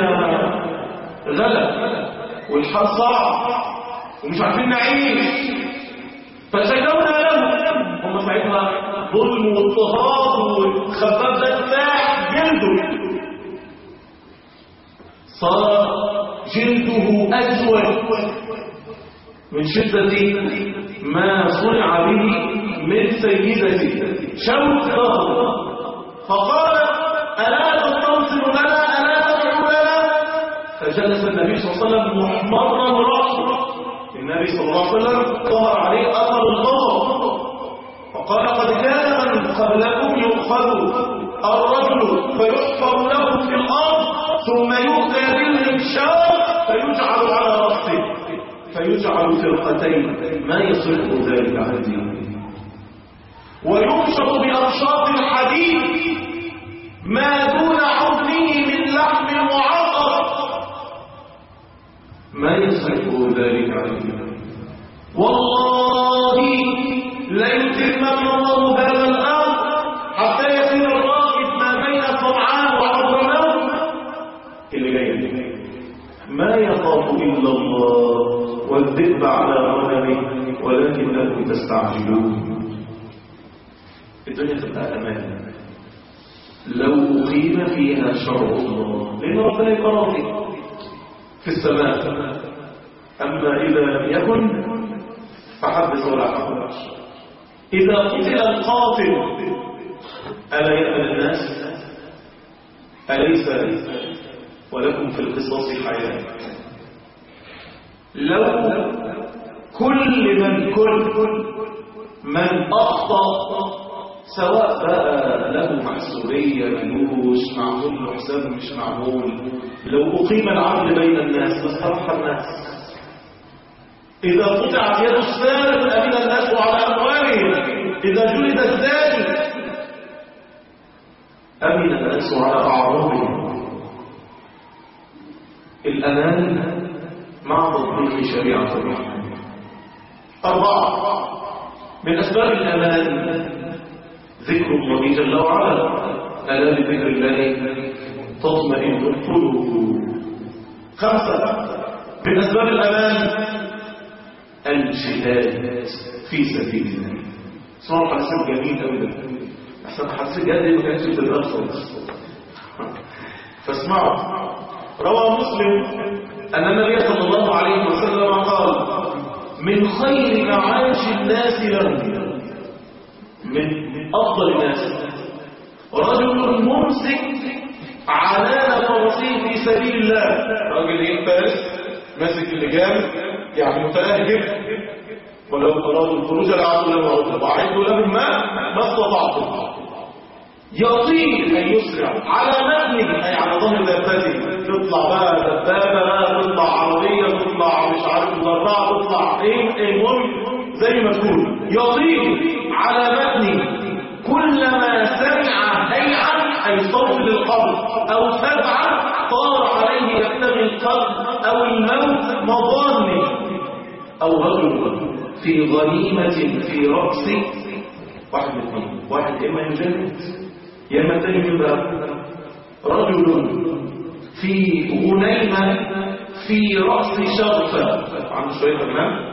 غلا والحال صعب ومش عارفين نعيش فشكونا له هم ساعتها ظلم واضطهاد والخباب ده اتاح جلده صار جلده أسود من شدة ما صنع به من سيدته شوك ظهر فقال ألا تستنصر لنا ألا تدعو لنا فجلس النبي صلى الله عليه وسلم محمرا رأسه النبي صلى الله عليه وسلم ظهر عليه أثر الغضب فقال قد كان من قبلكم يؤخذ الرجل فيحفر له في الأرض ثم يؤتى بالمنشار فيجعل على رأسه فيجعل فرقتين ما يصرف ذلك عن الدين وينشط بأرشاط الحديد ما دون عظمه من لحم معطر ما يصرف ذلك عن الدين والله ليتمن الله هذا الأمر حتى يصير الراكب ما بين الطمعان وحضر الموت اللي جاي ما يخاف إلا الله والذئب على غنمه ولكنكم تستعجلون الدنيا تبقى أمان لو أقيم فيها شرع الله لأن ربنا يبقى راضي في السماء أما إذا لم يكن فحدث ولا حرج إذا قتل القاتل ألا يأمن الناس أليس ولكم في القصاص حياة لو كل من كل من أخطأ سواء بقى له محسوبية ملوش معمول له حساب مش معمول لو أقيم العدل بين الناس لاسترح الناس إذا قطعت يد السارق أمن الناس على أموالهم إذا جلد الزاني أمن الناس على أعراضهم الأمان مع تطبيق شريعة الرحمن أربعة من أسباب الأمان ذكر الله جل وعلا ألا بذكر الله تطمئن القلوب خمسة من أسباب الأمان الجهاد في سبيل الله صار حسن جميل أوي ده أحسن حسن جهاد ما كانش في الأرض خالص فاسمعوا روى مسلم أن النبي صلى الله عليه وسلم قال من خير معاش الناس لهم من أفضل الناس رجل ممسك على فرسه في سبيل الله راجل ايه فارس ماسك اللجام يعني متأهب ولو أرادوا الخروج لعدوا له عدة وأعدوا لهم ما ما استطعتم يطير أن يسرع على متنه أي على ظهر دابته تطلع بقى دبابة بقى تطلع عربية تطلع مش عارف مدرعة تطلع ايه المهم زي ما تقول يطير على متنه كلما سمع هيعا أي صوت للقبر أو سبعا طار عليه يبتغي القبر أو الموت مظانه أو رجل في غنيمة في رأس واحد من اثنين واحد إما يجند يا إما الثاني من بقى رجل في غنيمة في رأس شرفة عنده شوية كلام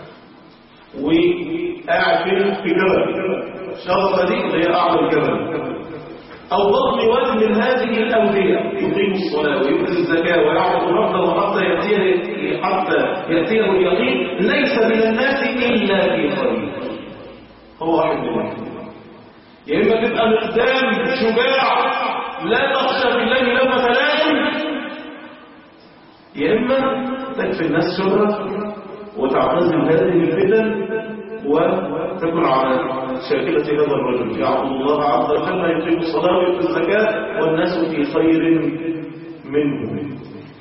وقاعد فين في جبل شرفة دي اللي هي أعلى الجبل أو بطن وزن من هذه الأودية يقيم الصلاة ويؤتي الزكاة ويعبد ربه حتى يأتيه حتى يأتيه اليقين ليس من الناس إلا في خير هو واحد منهم يا إما تبقى مقدام شجاع لا تخشى بالله لومة لائم يا إما تكفي الناس شهرة وتعتزل هذه الفتن وتكون على شاكلة هذا الرجل يعبد الله عز وجل يقيم الصلاة ويؤتي الزكاة والناس في خير منه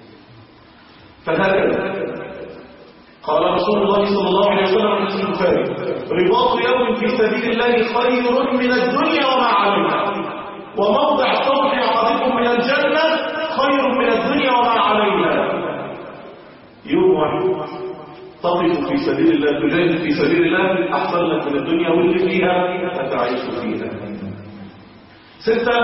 فهكذا قال رسول الله صلى الله عليه وسلم في البخاري رباط يوم في سبيل الله خير من الدنيا وما عليها وموضع صوت أحدكم من الجنة خير من الدنيا وما عليها يوم واحد تقف في سبيل الله تجاهد في سبيل الله أحسن لك من الدنيا واللي فيها فتعيش فيها ستة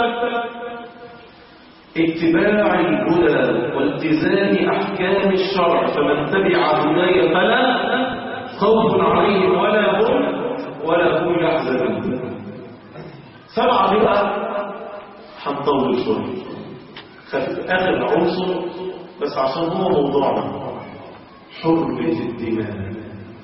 اتباع الهدى والتزام أحكام الشرع فمن تبع هداي فلا خوف عليهم ولا هم ولا هم يحزنون سبعة بقى هنطول شوية آخر عنصر بس عشان هو موضوعنا حرمة الدماء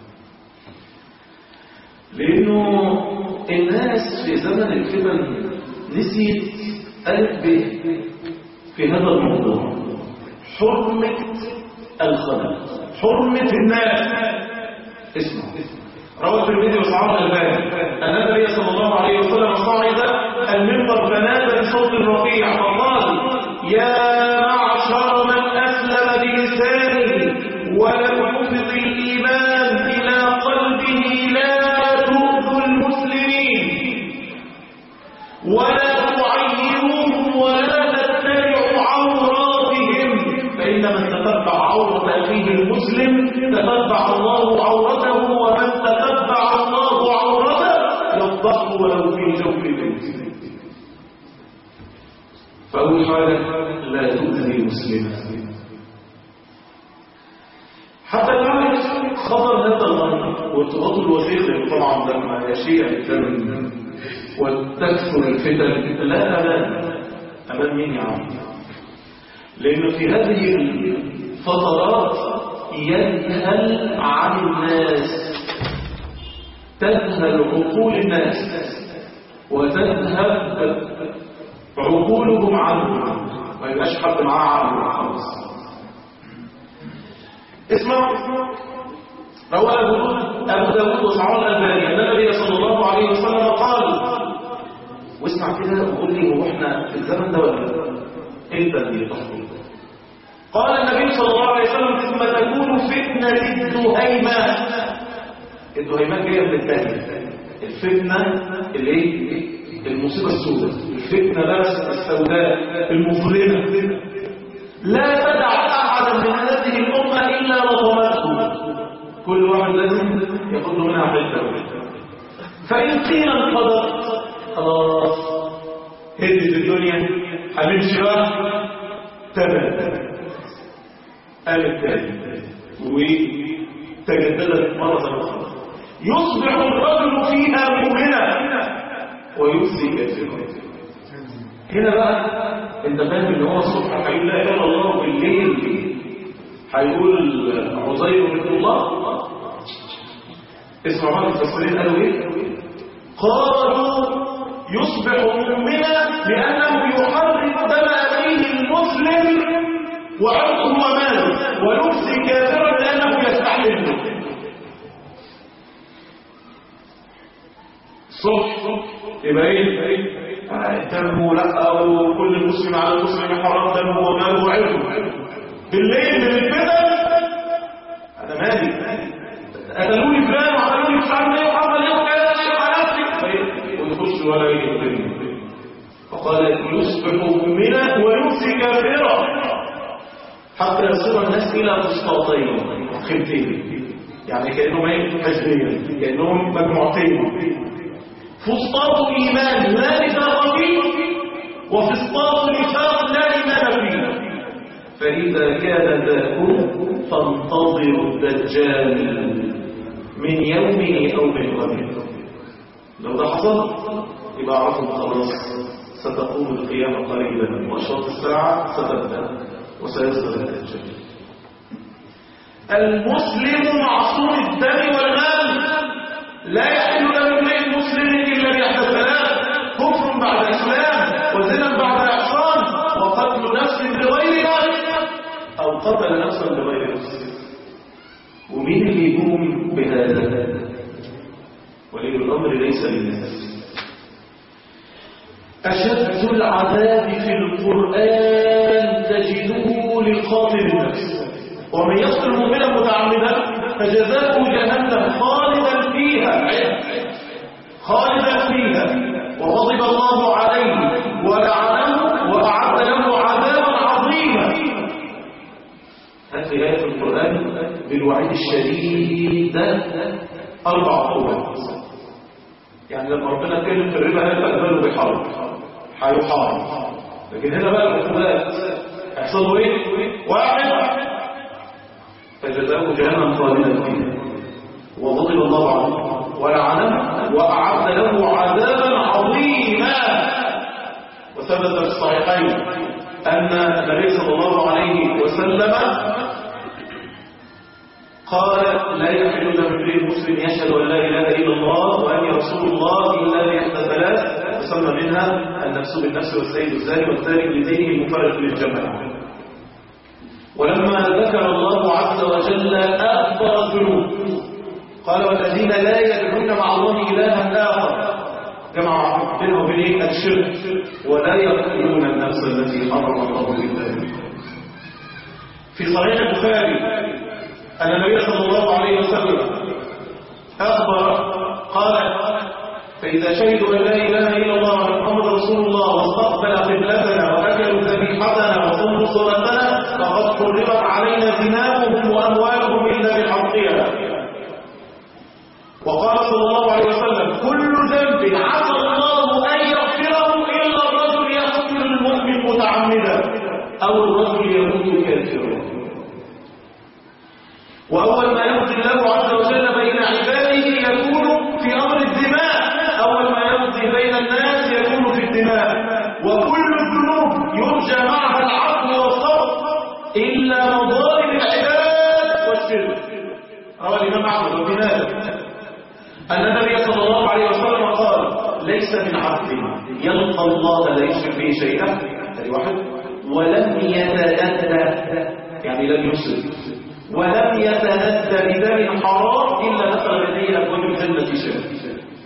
لأنه الناس في زمن الفتن نسيت ألف به في هذا الموضوع حرمة الخلق حرمة الناس اسمع روى الترمذي وصعب الألباني أن النبي صلى الله عليه وسلم صعد المنبر فنادى بصوت رفيع فقال يا معشر من أسلم بلسانه ولم يفض الإيمان إلى قلبه لا تؤذوا المسلمين ولا تعيروهم ولا تتبعوا عوراتهم فإن من تتبع عورة أخيه المسلم تتبع الله عورته ومن تتبع الله عورته الحق ولو في جوف بيت فأول حاجة لا تؤذي مسلما حتى الآن خطر هذا الأمر وارتباط الوثيق طبعا لما يشيع الدم وتكثر الفتن لا أمان أمان مين يا عم لأنه في هذه الفترات يذهل عن الناس تذهل عقول الناس وتذهب عقولهم عنه ما يبقاش حد معاه عقل خالص اسمع روى أبو داود وصعون الألباني أن النبي صلى الله عليه وسلم قال واسمع كده وقول لي هو احنا في الزمن ده ولا انت اللي تحكم قال النبي صلى الله عليه وسلم ثم تكون فتنة الدهيمة الدهيمات جايه من الثاني الفتنة اللي ايه المصيبة السوداء الفتنة بس السوداء المظلمة لا تدع أحدا من هذه الأمة إلا وضمته كل واحد لازم ياخذ منها حته فإن قيل انقضت خلاص هدت الدنيا هنمشي بقى تمام قال التاني وتجددت مرة أخرى يصبح الرجل فيها مؤمنا ويمسي كافرا هنا بقى انت فاهم ان هو الصبح هيقول لا اله الا الله بالليل هيقول عزير بن الله اسمع بقى المفسرين قالوا ايه قالوا يصبح مؤمنا لانه يحرك دم اخيه المسلم وعرضه وماله ويمسي كافرا لانه يستحله الصبح يبقى ايه دمه لا وكل مسلم على المسلم حرام دمه وماله وعرضه بالليل من الفتن انا مالي قتلوني فلان وعملوني مش عارف ايه وحصل ايه وكذا شيء على نفسي ويخش ولا يقتلني فقال يصبح مؤمنا ويمسي كافرا حتى يصير الناس الى فسطاطين خبتين يعني كانهم ايه حزبين كانهم مجموعتين فسطاط ايمان لا نفاق فيه وفسطاط نفاق لا ايمان فيه فإذا كان ذاك فانتظروا الدجال من يومه أو من غده لو ده حصل يبقى عرفوا خلاص ستقوم القيامة قريبا وأشراط الساعة ستبدأ وسيصدر الدجال المسلم معصوم الدم والمال لا يحل له امرئ مسلم إلا بإحدى ثلاث كفر بعد إسلام وزنا بعد إحصان وقتل نفس بغير نفس أو قتل نفسا بغير نفس ومين اللي يقوم بهذا ولي الأمر ليس للناس أشد العذاب في القرآن تجده لقاتل النفس ومن يقتل مؤمنا متعمدا فجزاؤه جهنم خالدا فيها خالدا فيها وغضب الله عليه ولعنه وأعد له عذابا عظيما هذه آية في القرآن بالوعيد الشديد أربع قوات يعني لما ربنا اتكلم في الربا هل أقبله بحرب هيحارب لكن هنا بقى العقوبات هيحصلوا ايه؟ واحد فجزاؤه جهنم خالدا فيها وغضب الله عليه ولعنه وأعد له عذابا عظيما وثبت في الصحيحين أن النبي صلى الله عليه وسلم قال لا يحل دم امرئ مسلم يشهد ان لا اله الا الله واني رسول الله الا باحدى ثلاث وسمى منها النفس بالنفس والسيد الزاني والتارك لدينه المفرق للجماعه ولما ذكر الله عز وجل اكبر الذنوب قال والذين لا يدعون مع الله الها اخر جمع بينه وبين الشرك ولا يقتلون النفس التي حرم الله الا في صحيح البخاري أن النبي صلى الله عليه وسلم أخبر قال فإذا شهدوا أن لا إله إلا الله وأن محمد رسول الله واستقبل قبلتنا وأكلوا ذبيحتنا وصموا صلاتنا فقد حرمت علينا دماؤهم وأموالهم إلا بحقها وقال صلى الله عليه وسلم كل ذنب عسى الله أن يغفره إلا الرجل يقتل المؤمن متعمدا أو الرجل يموت كافرا وأول ما يقضي الله عز وجل بين عباده يكون في أمر الدماء أول ما يقضي بين الناس يكون في الدماء وكل الذنوب يرجى معها العفو والصبر إلا مظالم العباد والشرك روى الإمام أحمد وفي مالك أن النبي صلى الله عليه وسلم قال ليس من عبد يلقى الله لا يشرك به شيئا هذه واحد ولم يتأذى يعني لم يشرك ولم يتأذى بدم حرام إلا دخل لديه أبواب الجنة شرك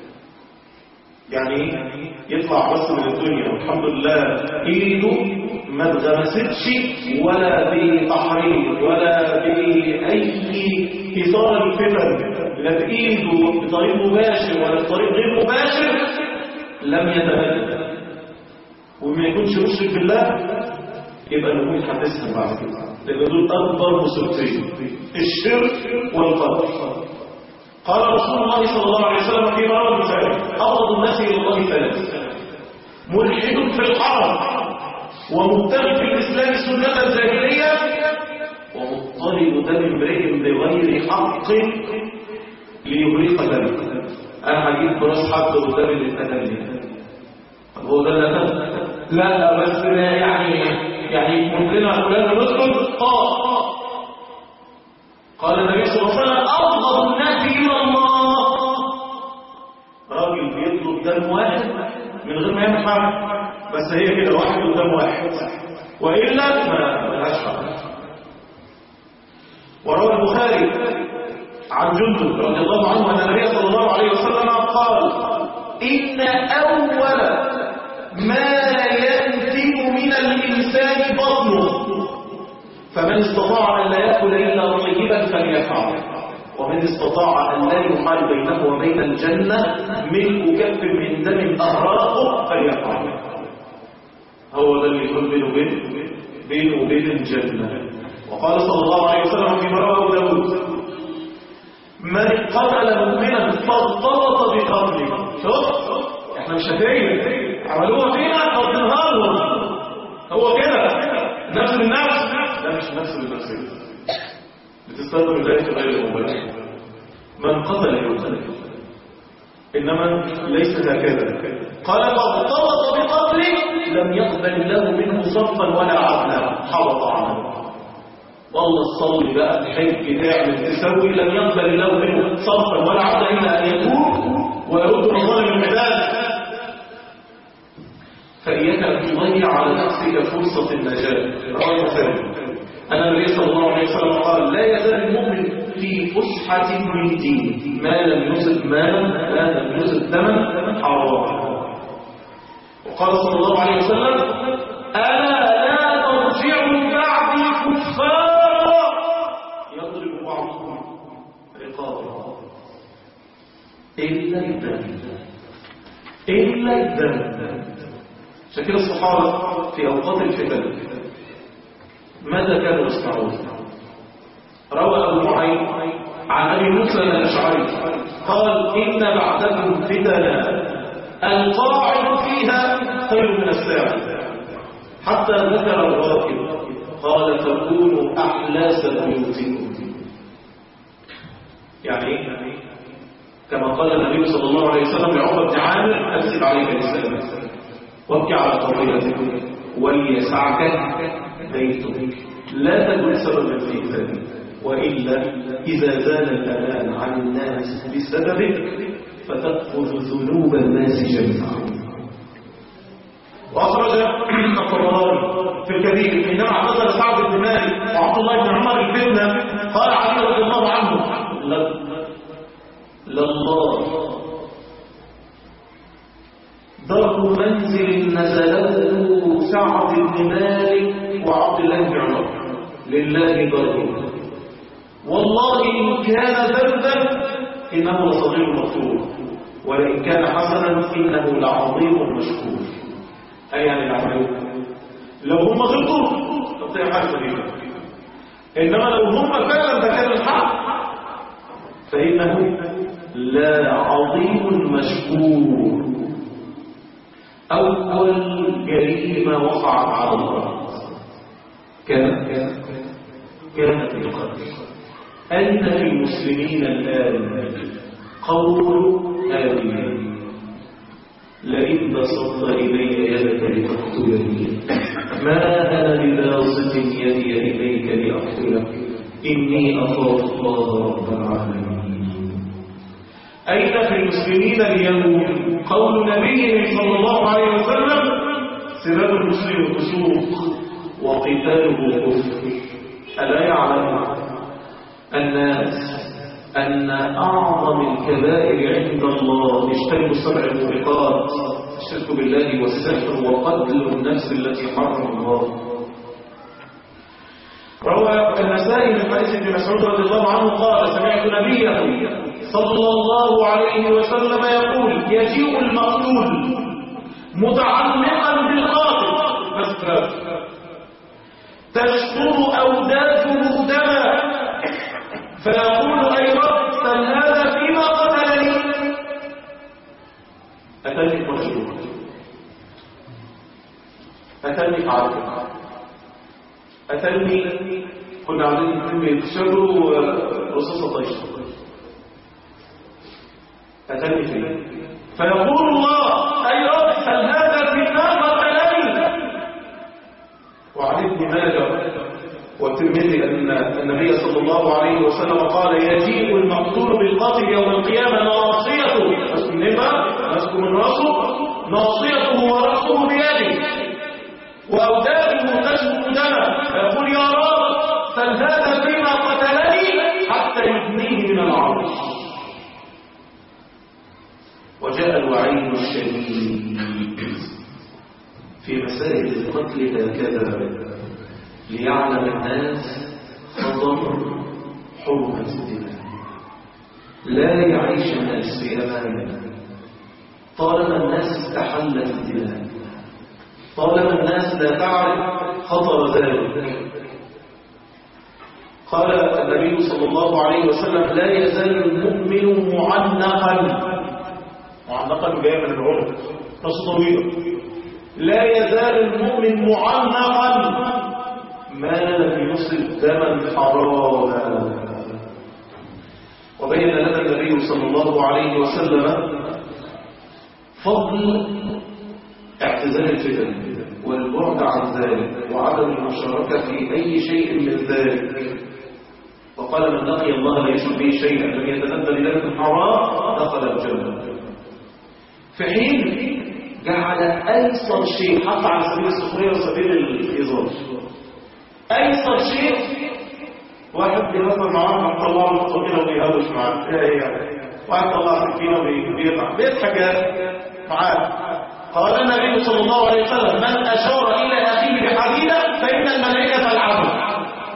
يعني يطلع بس من الدنيا والحمد لله ايده ما اتغمستش ولا بتحريض ولا بأي إثارة الفتن لا بإيده بطريق مباشر ولا بطريق غير مباشر لم يتهدد وما يكونش مشرك بالله يبقى النبوة هتسلم بعد كده لأن دول أكبر مصيبتين الشرك والقدر قال رسول الله صلى الله عليه وسلم في مرض ذلك أبغض الناس إلى الله ثلاث ملحد في الحرم ومبتغي في الإسلام سنة الجاهلية ومضطرب دم امرئ بغير حق ليغرق دمه أنا هجيب براس حد قدام اللي اتقتل لي طب هو ده اللي لا بس يعني يعني كلنا كلنا ندخل اه قال النبي صلى الله عليه وسلم أفضل الناس إلى الله راجل بيطلب دم واحد من غير ما يعمل حاجة بس هي كده واحد قدام واحد وإلا ما ملهاش حاجة وروى البخاري عن جندب رضي الله عنه أن النبي صلى الله عليه وسلم قال إن أول ما ينتم من الإنسان بطنه فمن استطاع أن لا يأكل إلا طيبا فليفعل ومن استطاع أن لا يحال بينه وبين الجنة ملء كف من دم أهراقه فليفعل هو ده اللي يكون بينه وبين بينه وبين الجنة وقال صلى الله عليه وسلم في مرة داود من قتل مؤمنا فاضطرط بقتله شوف احنا مش هتلاقي عملوها فينا قتلها لهم هو كده نفس النفس لا مش نفس النفس بتستخدم الآية غير المباشر من قتل يقتل إنما ليس هكذا قال فاضطرط بقتله لم يقبل الله منه صرفا ولا عدلا حبط عنه والله الصلي بقى تحج تعمل تسوي لم يقبل الله منه صرفا ولا عدلا إلا أن يتوب ويرد مظالم العباد فإياك أن تضيع على نفسك فرصة النجاة رواه البخاري أن النبي صلى الله عليه وسلم قال لا يزال المؤمن في فسحة من دين ما لم يصب مالا ما لم يصب دما حرام وقال صلى الله عليه وسلم ألا لا ترجعوا بعدي كفارا يضرب بعضكم رقابا إلا الدم إلا الدم عشان كده الصحابة في أوقات الفتن ماذا كانوا يصنعون روى أبو معين عن أبي موسى الأشعري قال إن بعدكم فتنا القاعد فيها خير من الساعة حتى ذكر الراكب قال فكونوا أحلاس بيوتكم يعني إيه؟ كما قال النبي صلى الله عليه وسلم لعمر بن عامر أكتب عليك الإسلام وابكي على طريقتك وليسعك بيتك لا تكن سببا في ذلك وإلا إذا زال الأمان عن الناس بسببك فتأخذ ذنوب الناس جميعا وأخرج الطبراني في الكبير حينما اعتذر سعد بن مالك وعبد الله بن عمر الفتنة قال علي رضي الله عنه لله ضرب منزل نزله سعد بن مالك وعبد الله بن عمر لله ضرب والله إن كان ذنبا إنه لصغير مغفور ولئن كان حسنا إنه لعظيم مشكور أي يعني العظيم لو هم غلطوا تطيع حاجة سبيلة إنما لو هم فعلا ده كان الحق فإنه لا عظيم مشكور أول جريمة وقعت على الأرض كانت كانت القتل أن في المسلمين الآن قول آمين لئن بسطت إلي يدك لتقتلني ما أنا بباسط يدي إليك لأقتلك إني أخاف الله رب العالمين أين في المسلمين اليوم قول نبيهم صلى الله عليه وسلم سباب المسلم فسوق وقتاله كفر ألا يعلم الناس أن أعظم الكبائر عند الله اجتنبوا السبع الموبقات الشرك بالله والسحر وقتل النفس التي حرم الله روى النسائي من حديث ابن مسعود رضي الله عنه قال سمعت نبيه صلى الله عليه وسلم يقول يجيء المقتول متعلقا بالقاتل بس تشكر أوداته دما فيقول أي رب سل هذا فيما قتلني أتاني مشروع أتاني فعلت أتاني كنا عاملين فيلم يتشروا رصاصة طيشة أتاني فيه فيقول الله أي رب سل هذا فيما قتلني وعن ابن ماجه والترمذي أن النبي صلى الله عليه وسلم قال يجيء المقتول بالقاتل يوم القيامة ناصيته مسك النبا مسك من راسه ناصيته ورأسه بيده وأوداده تشبك دما فيقول يا رب سل هذا فيما قتلني حتى يدنيه من العرش وجاء الوعيد الشديد في مسائل القتل هكذا ليعلم الناس خطر حرمة الدماء لا يعيش الناس في أمان طالما الناس استحلت الدماء طالما الناس لا تعرف خطر ذلك قال النبي صلى الله عليه وسلم لا يزال المؤمن معنقا معنقا جاي من العنق تصطوير لا يزال المؤمن معنقا ما لم يصب دما حراما وبين لنا النبي صلى الله عليه وسلم فضل اعتزال الفتن والبعد عن ذلك وعدم المشاركة في أي شيء من ذلك وقال من لقي الله لا يشرك به شيئا لم يتنبه ذلك الحرام دخل الجنة في حين جعل أيسر شيء حتى على سبيل السخرية وسبيل الإيذار أيسر شيء واحد بيهزر معاه راح طلع له الطويلة وبيهوش معاه ايه هي واحد طلع سكينة وبيقطع بيضحك معاه قال النبي صلى الله عليه وسلم من أشار إلى أخيه بحديدة فإن الملائكة العبد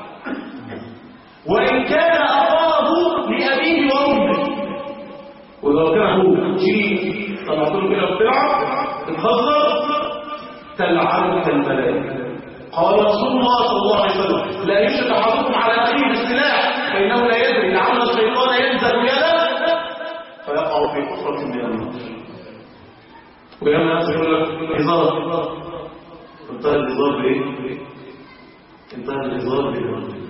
وإن كان أخاه لأبيه وأمه ولو كان أبوه شيء طلعت له كده بسرعة تتهزر تلعنك الملائكة قال رسول الله صلى الله عليه وسلم لا يشرك احدكم على اخيه بالسلاح فانه لا يدري لعل الشيطان ينزل يده فيقع في كفرة من النار ويوم الناس يقول لك هزار انتهى الهزار بايه؟ انتهى الهزار بايه؟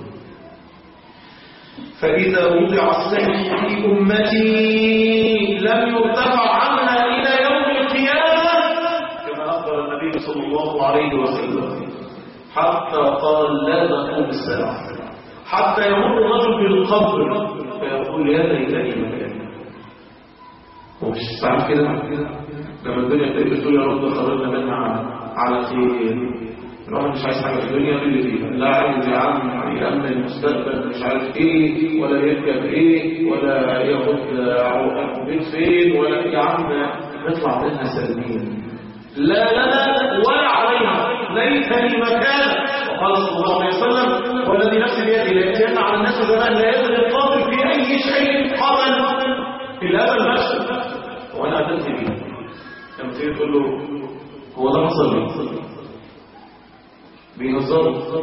فإذا وضع السحر في أمتي لم يرتفع عنها إلى يوم القيامة كما أخبر النبي صلى الله عليه وسلم حتى قال لا تقوم الساعة حتى يمر الرجل بالقبر فيقول يا ليتني مكاني ومش ساعات كده لما الدنيا تبقى تقول يا رب خرجنا منها على خير الواحد مش عايز حاجه في الدنيا غير اللي فيها لا عايز يا عم يامن المستقبل مش عارف ايه ولا يركب ايه ولا ياخد عقد بيت فين ولا يا عم نطلع منها سلمين لا لنا ولا علينا ليس لي مكان وقال صلى الله عليه وسلم والذي نفسي بيده ليأتين على الناس زمان لا يدري القاتل في أي شيء قبل إلا هذا المشهد وأنا أتنتي به لما تيجي تقول له هو ده حصل ليه؟ بيهزروا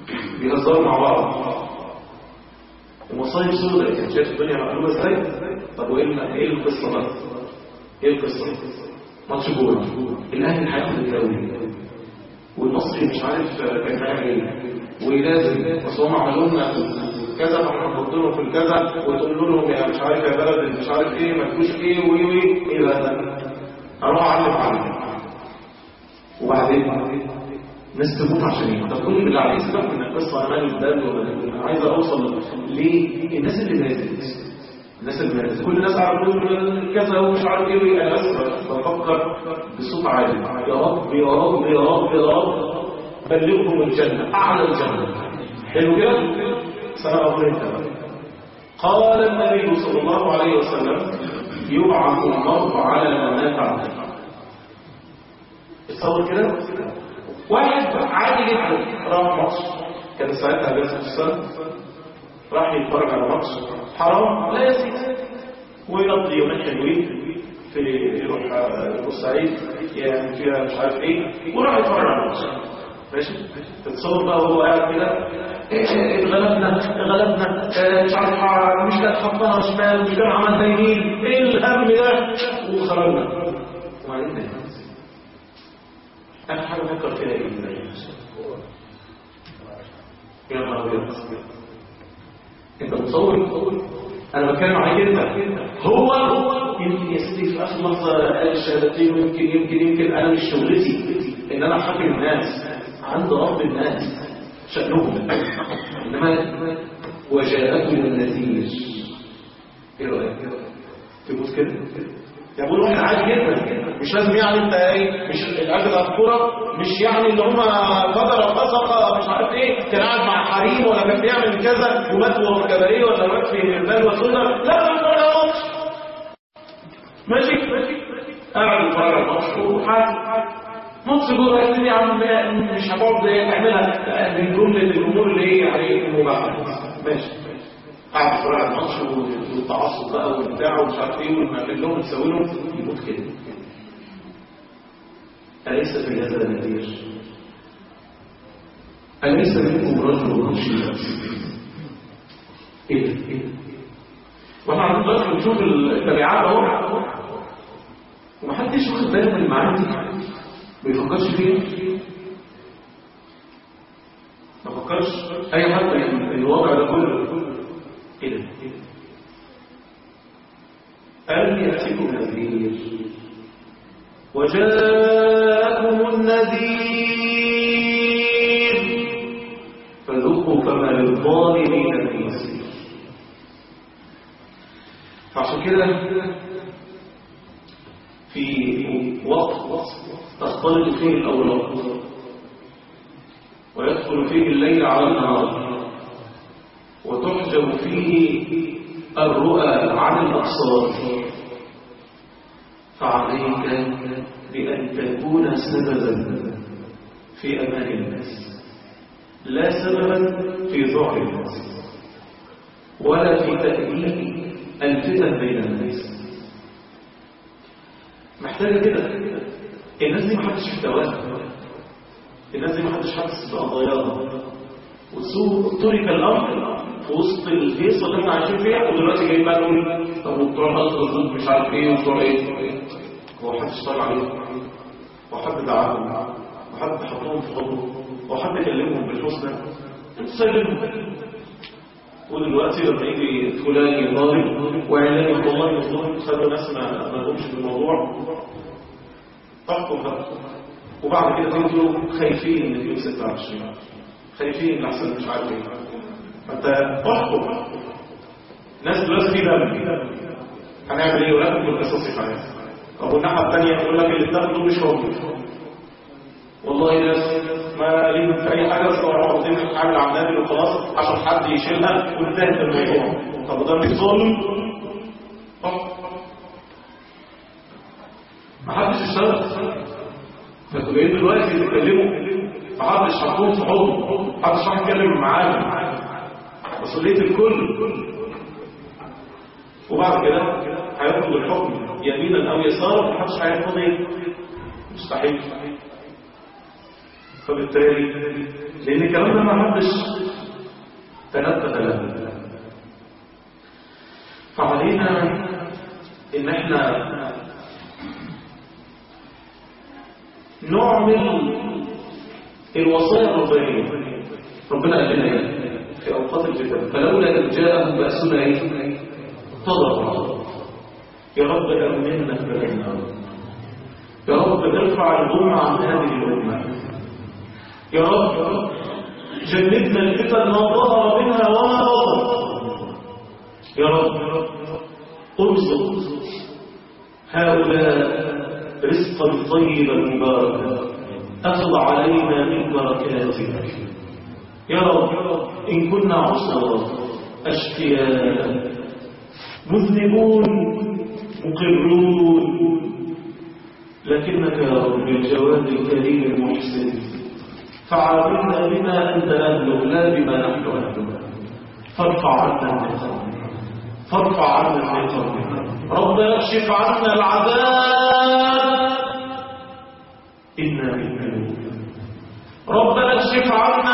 بيهزروا مع بعض ومصايب سوداء كانت شايف الدنيا مقلوبة ازاي؟ طب وايه الم- ايه القصه بقى ايه القصه ماتش جول الاهلي هياخد الدوري والمصري مش عارف كان هيعمل ايه ولازم بس هم عملوا لنا كذا فاحنا نحط لهم في الكذا وتقول لهم يا مش عارف يا بلد مش عارف ايه ما تجوش ايه وايه وايه ايه بقى ده اروح اعلم علم وبعدين ناس تموت عشان ايه طب قول لي بالله عليك سيبك من القصه انا مالي بدل ولا انا عايز اوصل ليه الناس اللي ماتت الناس اللي ماتت كل الناس عارف تقول كذا ومش عارف ايه انا بس بفكر بصوت عالي يا رب يا رب يا رب يا رب بلغهم الجنه اعلى الجنه حلو كده سنه انت بقى قال النبي صلى الله عليه وسلم يبعث المرء على ما مات عليه تصور كده واحد عادي جدا راح ماتش كان ساعتها جلسه السنه راح يتفرج على ماتش حرام لا يا سيدي ويقضي يومين حلوين في يروح بورسعيد يعني فيها مش عارف ايه وراح يتفرج على ماتش ماشي تتصور بقى وهو قاعد كده إيه، غلبنا غلبنا آه، مش عارف ح- مش كانت حطها شمال مش كان عملها يمين ايه الهم ده وخرجنا وبعدين نام. اخر حاجه فكر فيها ايه يا نهار ابيض انت متصور انا بتكلم عليك انت هو يمكن يا سيدي في اخر لحظه قال الشهادتين ويمكن يمكن يمكن انا مش شغلتي ان انا احكم الناس عند رب الناس شانهم انما وجاءته النتيج ايه رايك تبص كده يقول واحد عادي جدا مش لازم يعني انت ايه مش الاجر الكوره مش يعني ان هم قدر فسق مش عارف ايه كان قاعد مع حريم ولا كان بيعمل كذا ومات وهو في كباريه ولا مات في هربان وسنه لا ما تقولهاش ماشي قاعد يتفرج على الماتش وحاجه ماتش جوه يا سيدي يا عم مش هتقعد تعملها من جمله الامور اللي هي يعني مباحه ماشي قاعد يتفرج على الماتش والتعصب بقى والبتاع ومش عارف ايه والمعلم لهم تسوي لهم يموت كده أليس في هذا النذير أليس منكم رجل رشيد ايه ده ايه ده واحنا عندنا دلوقتي بنشوف التبعات اهو ومحدش واخد باله من المعاني دي ما بيفكرش فيها ما فكرش اي حد من الوضع ده كله ايه ده ايه ده ألم يأتكم نذير وجاءكم النذير فذوقوا فما للظالمين من نصير فعشان كده في وقت تختلط فيه الأوراق ويدخل فيه الليل على النهار وتحجب فيه الرؤى عن الأبصار فعليك بأن تكون سببا في أمان الناس لا سببا في ضعف الناس ولا في تأديب الفتن بين الناس محتاجة كده الناس دي محدش في دواها الناس دي محدش حاسس بقضاياها وسوء ترك الأمر في وسط الهيصة اللي احنا عايشين فيها ودلوقتي جايين بقى نقول طب وبتوع الأصل ضد مش عارف ايه وبتوع ايه هو حد اشتغل عليهم وحد دعاهم وحد حطهم في حضنه وحد كلمهم بالحسنى انت سايبينهم ودلوقتي لما يجي فلان يضارب واعلان والله يظلم خدوا ناس ما ما لهمش في الموضوع احكم بقى وبعد كده تنزلوا خايفين ان يوم 26 خايفين لحسن مش عارف ايه فانت احكم ناس دلوقتي في دم هنعمل ايه ولا تكون قصصي حياتي طب والناحيه الثانيه يقول لك اللي اتاخدوا مش هم والله ناس ما ليهم في اي حاجه بس هو عاوزين نعمل على النبي وخلاص عشان حد يشيلها وانتهت الموضوع طب ده مش ظلم ما حدش اشتغل انتوا جايين دلوقتي تتكلموا ما حدش حطوهم في حضن ما حدش راح يتكلم معانا مسؤوليه الكل وبعد كده هياخد الحكم يمينا او يسارا ما حدش هياخد ايه مستحيل فبالتالي لان الكلام ده ما حدش تنبه له فعلينا ان احنا نعمل الوصايا الربانية ربنا قال لنا ايه في اوقات الفتن فلولا ان جاءهم باسنا ايه تضرع يا رب امنا فإنا يا رب ارفع الغمة عن هذه الامه يا رب جنبنا الفتن ما ظهر منها وما بطن يا رب ارزق هؤلاء رزقا طيبا مباركا أخذ علينا من بركاتك يا رب إن كنا عصاة أشقياء مذنبون مقرون لكنك يا رب بالجواد الكريم المحسن فعاملنا بما أنت أهله لا بما نحن أهله فارفع عنا النقم فارفع عنا النقم ربنا اكشف عنا العذاب إنا مؤمنون ربنا اكشف عنا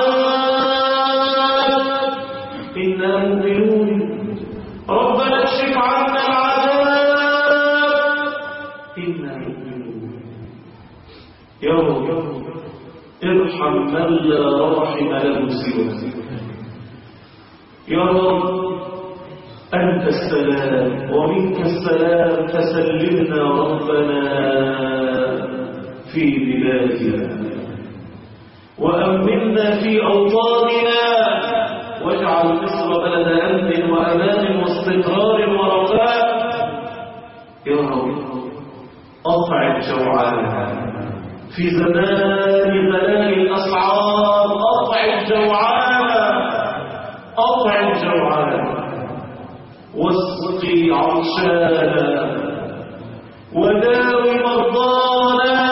العذاب إنا مؤمنون ربنا اكشف عنا العذاب إنا مؤمنون يا رب ارحم من لا رحم له سواك يا رب أنت السلام ومنك السلام فسلمنا ربنا في بلادنا وأمنا في أوطاننا واجعل مصر بلد أمن وأمان واستقرار ورخاء يا رب أطعم جوعانا في زمان غلاء الأسعار أطعم جوعانا أطعم جوعانا واسقي عطشانا وداوي مرضانا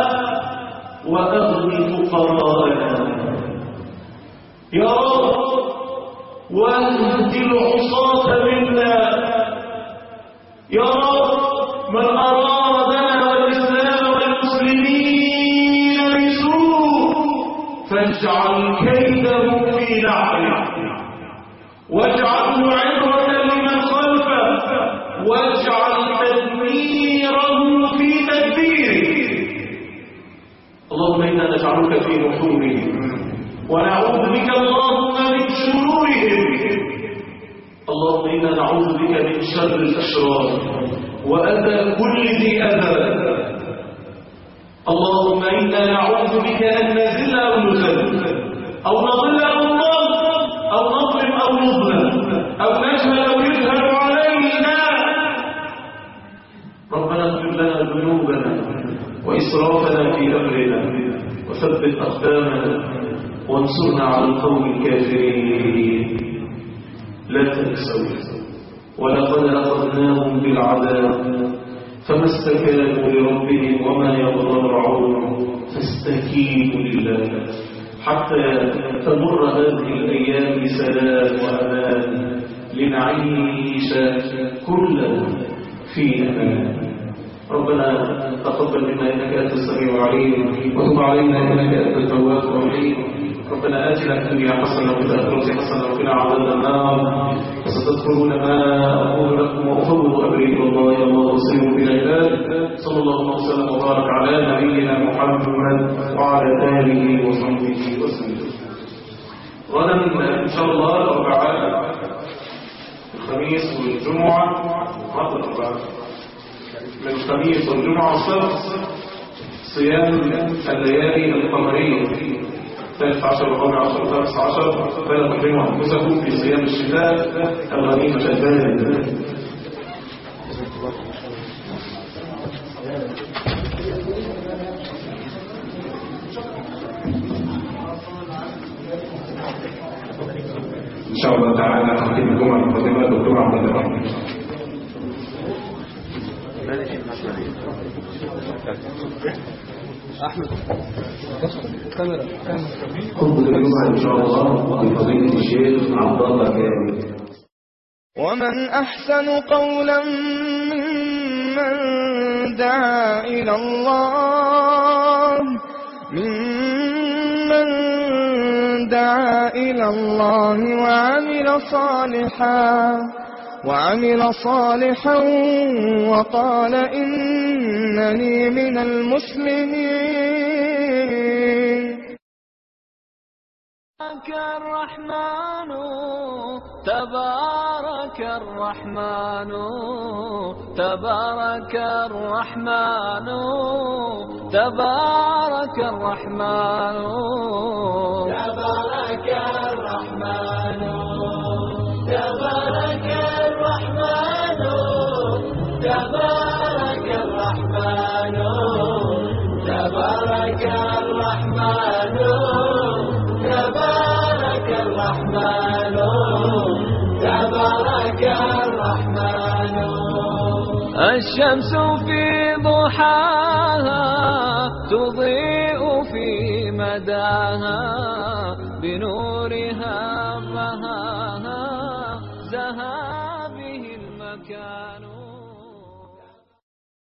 وأغن فقراءنا يا رب واهد العصاة منا يا رب من أرادنا والإسلام والمسلمين بسوء فاجعل كيده في نحره واجعله عبرة لمن خلفه واجعل تدميره في تدبيره اللهم إنا نجعلك في نحورهم ونعوذ بك اللهم من شرورهم اللهم إنا نعوذ بك من شر الأشرار وأذى كل ذي أذى اللهم إنا نعوذ بك أن نزل أو نزل أو نضل أو نضل أو نظلم أو نظلم أو نجهل أو يجهل علينا ربنا اغفر لنا ذنوبنا وإسرافنا في أمرنا وثبت أقدامنا وانصرنا على القوم الكافرين لا تنسوا ولقد أخذناهم بالعذاب فما استكانوا لربهم وما يضرعون فاستكينوا لله حتى تمر هذه الأيام بسلام وأمان لنعيش كلنا في أمان ربنا تقبل منا إنك أنت السميع العليم وتب علينا إنك أنت التواب الرحيم ربنا آتنا في الدنيا حسنة وفي الآخرة حسنة وقنا عذاب النار وستذكرون ما أقول لكم وأفوض أمري إلى الله يا الله وسلم بالعباد صلى الله وسلم وبارك على نبينا محمد وعلى آله وصحبه وسلم غدا إن شاء الله الأربعاء الخميس والجمعة هذا الأربعاء من الخميس والجمعة والسبت صيام الليالي القمرية ثالث عشر ورابع عشر وخامس عشر فلا تحرموا أنفسكم في صيام الشتاء الغنيمة البارد إن شاء الله تعالى خطيب الجمعة القادمة دكتور عبد الرحمن أحمد كاميرا خطبة الجمعة إن شاء الله بفضيلة الشيخ عبد الله كامل ومن أحسن قولا ممن دعا إلى الله ممن دعا إلى الله وعمل صالحا وعمل صالحا وقال إنني من المسلمين تبارك الرحمن تبارك الرحمن تبارك الرحمن تبارك الرحمن تبارك الرحمن تبارك الرحمن تبارك الرحمن تبارك الرحمن تبارك الرحمن تبارك الرحمن الشمس في ضحاها تضيء في مداها بنورها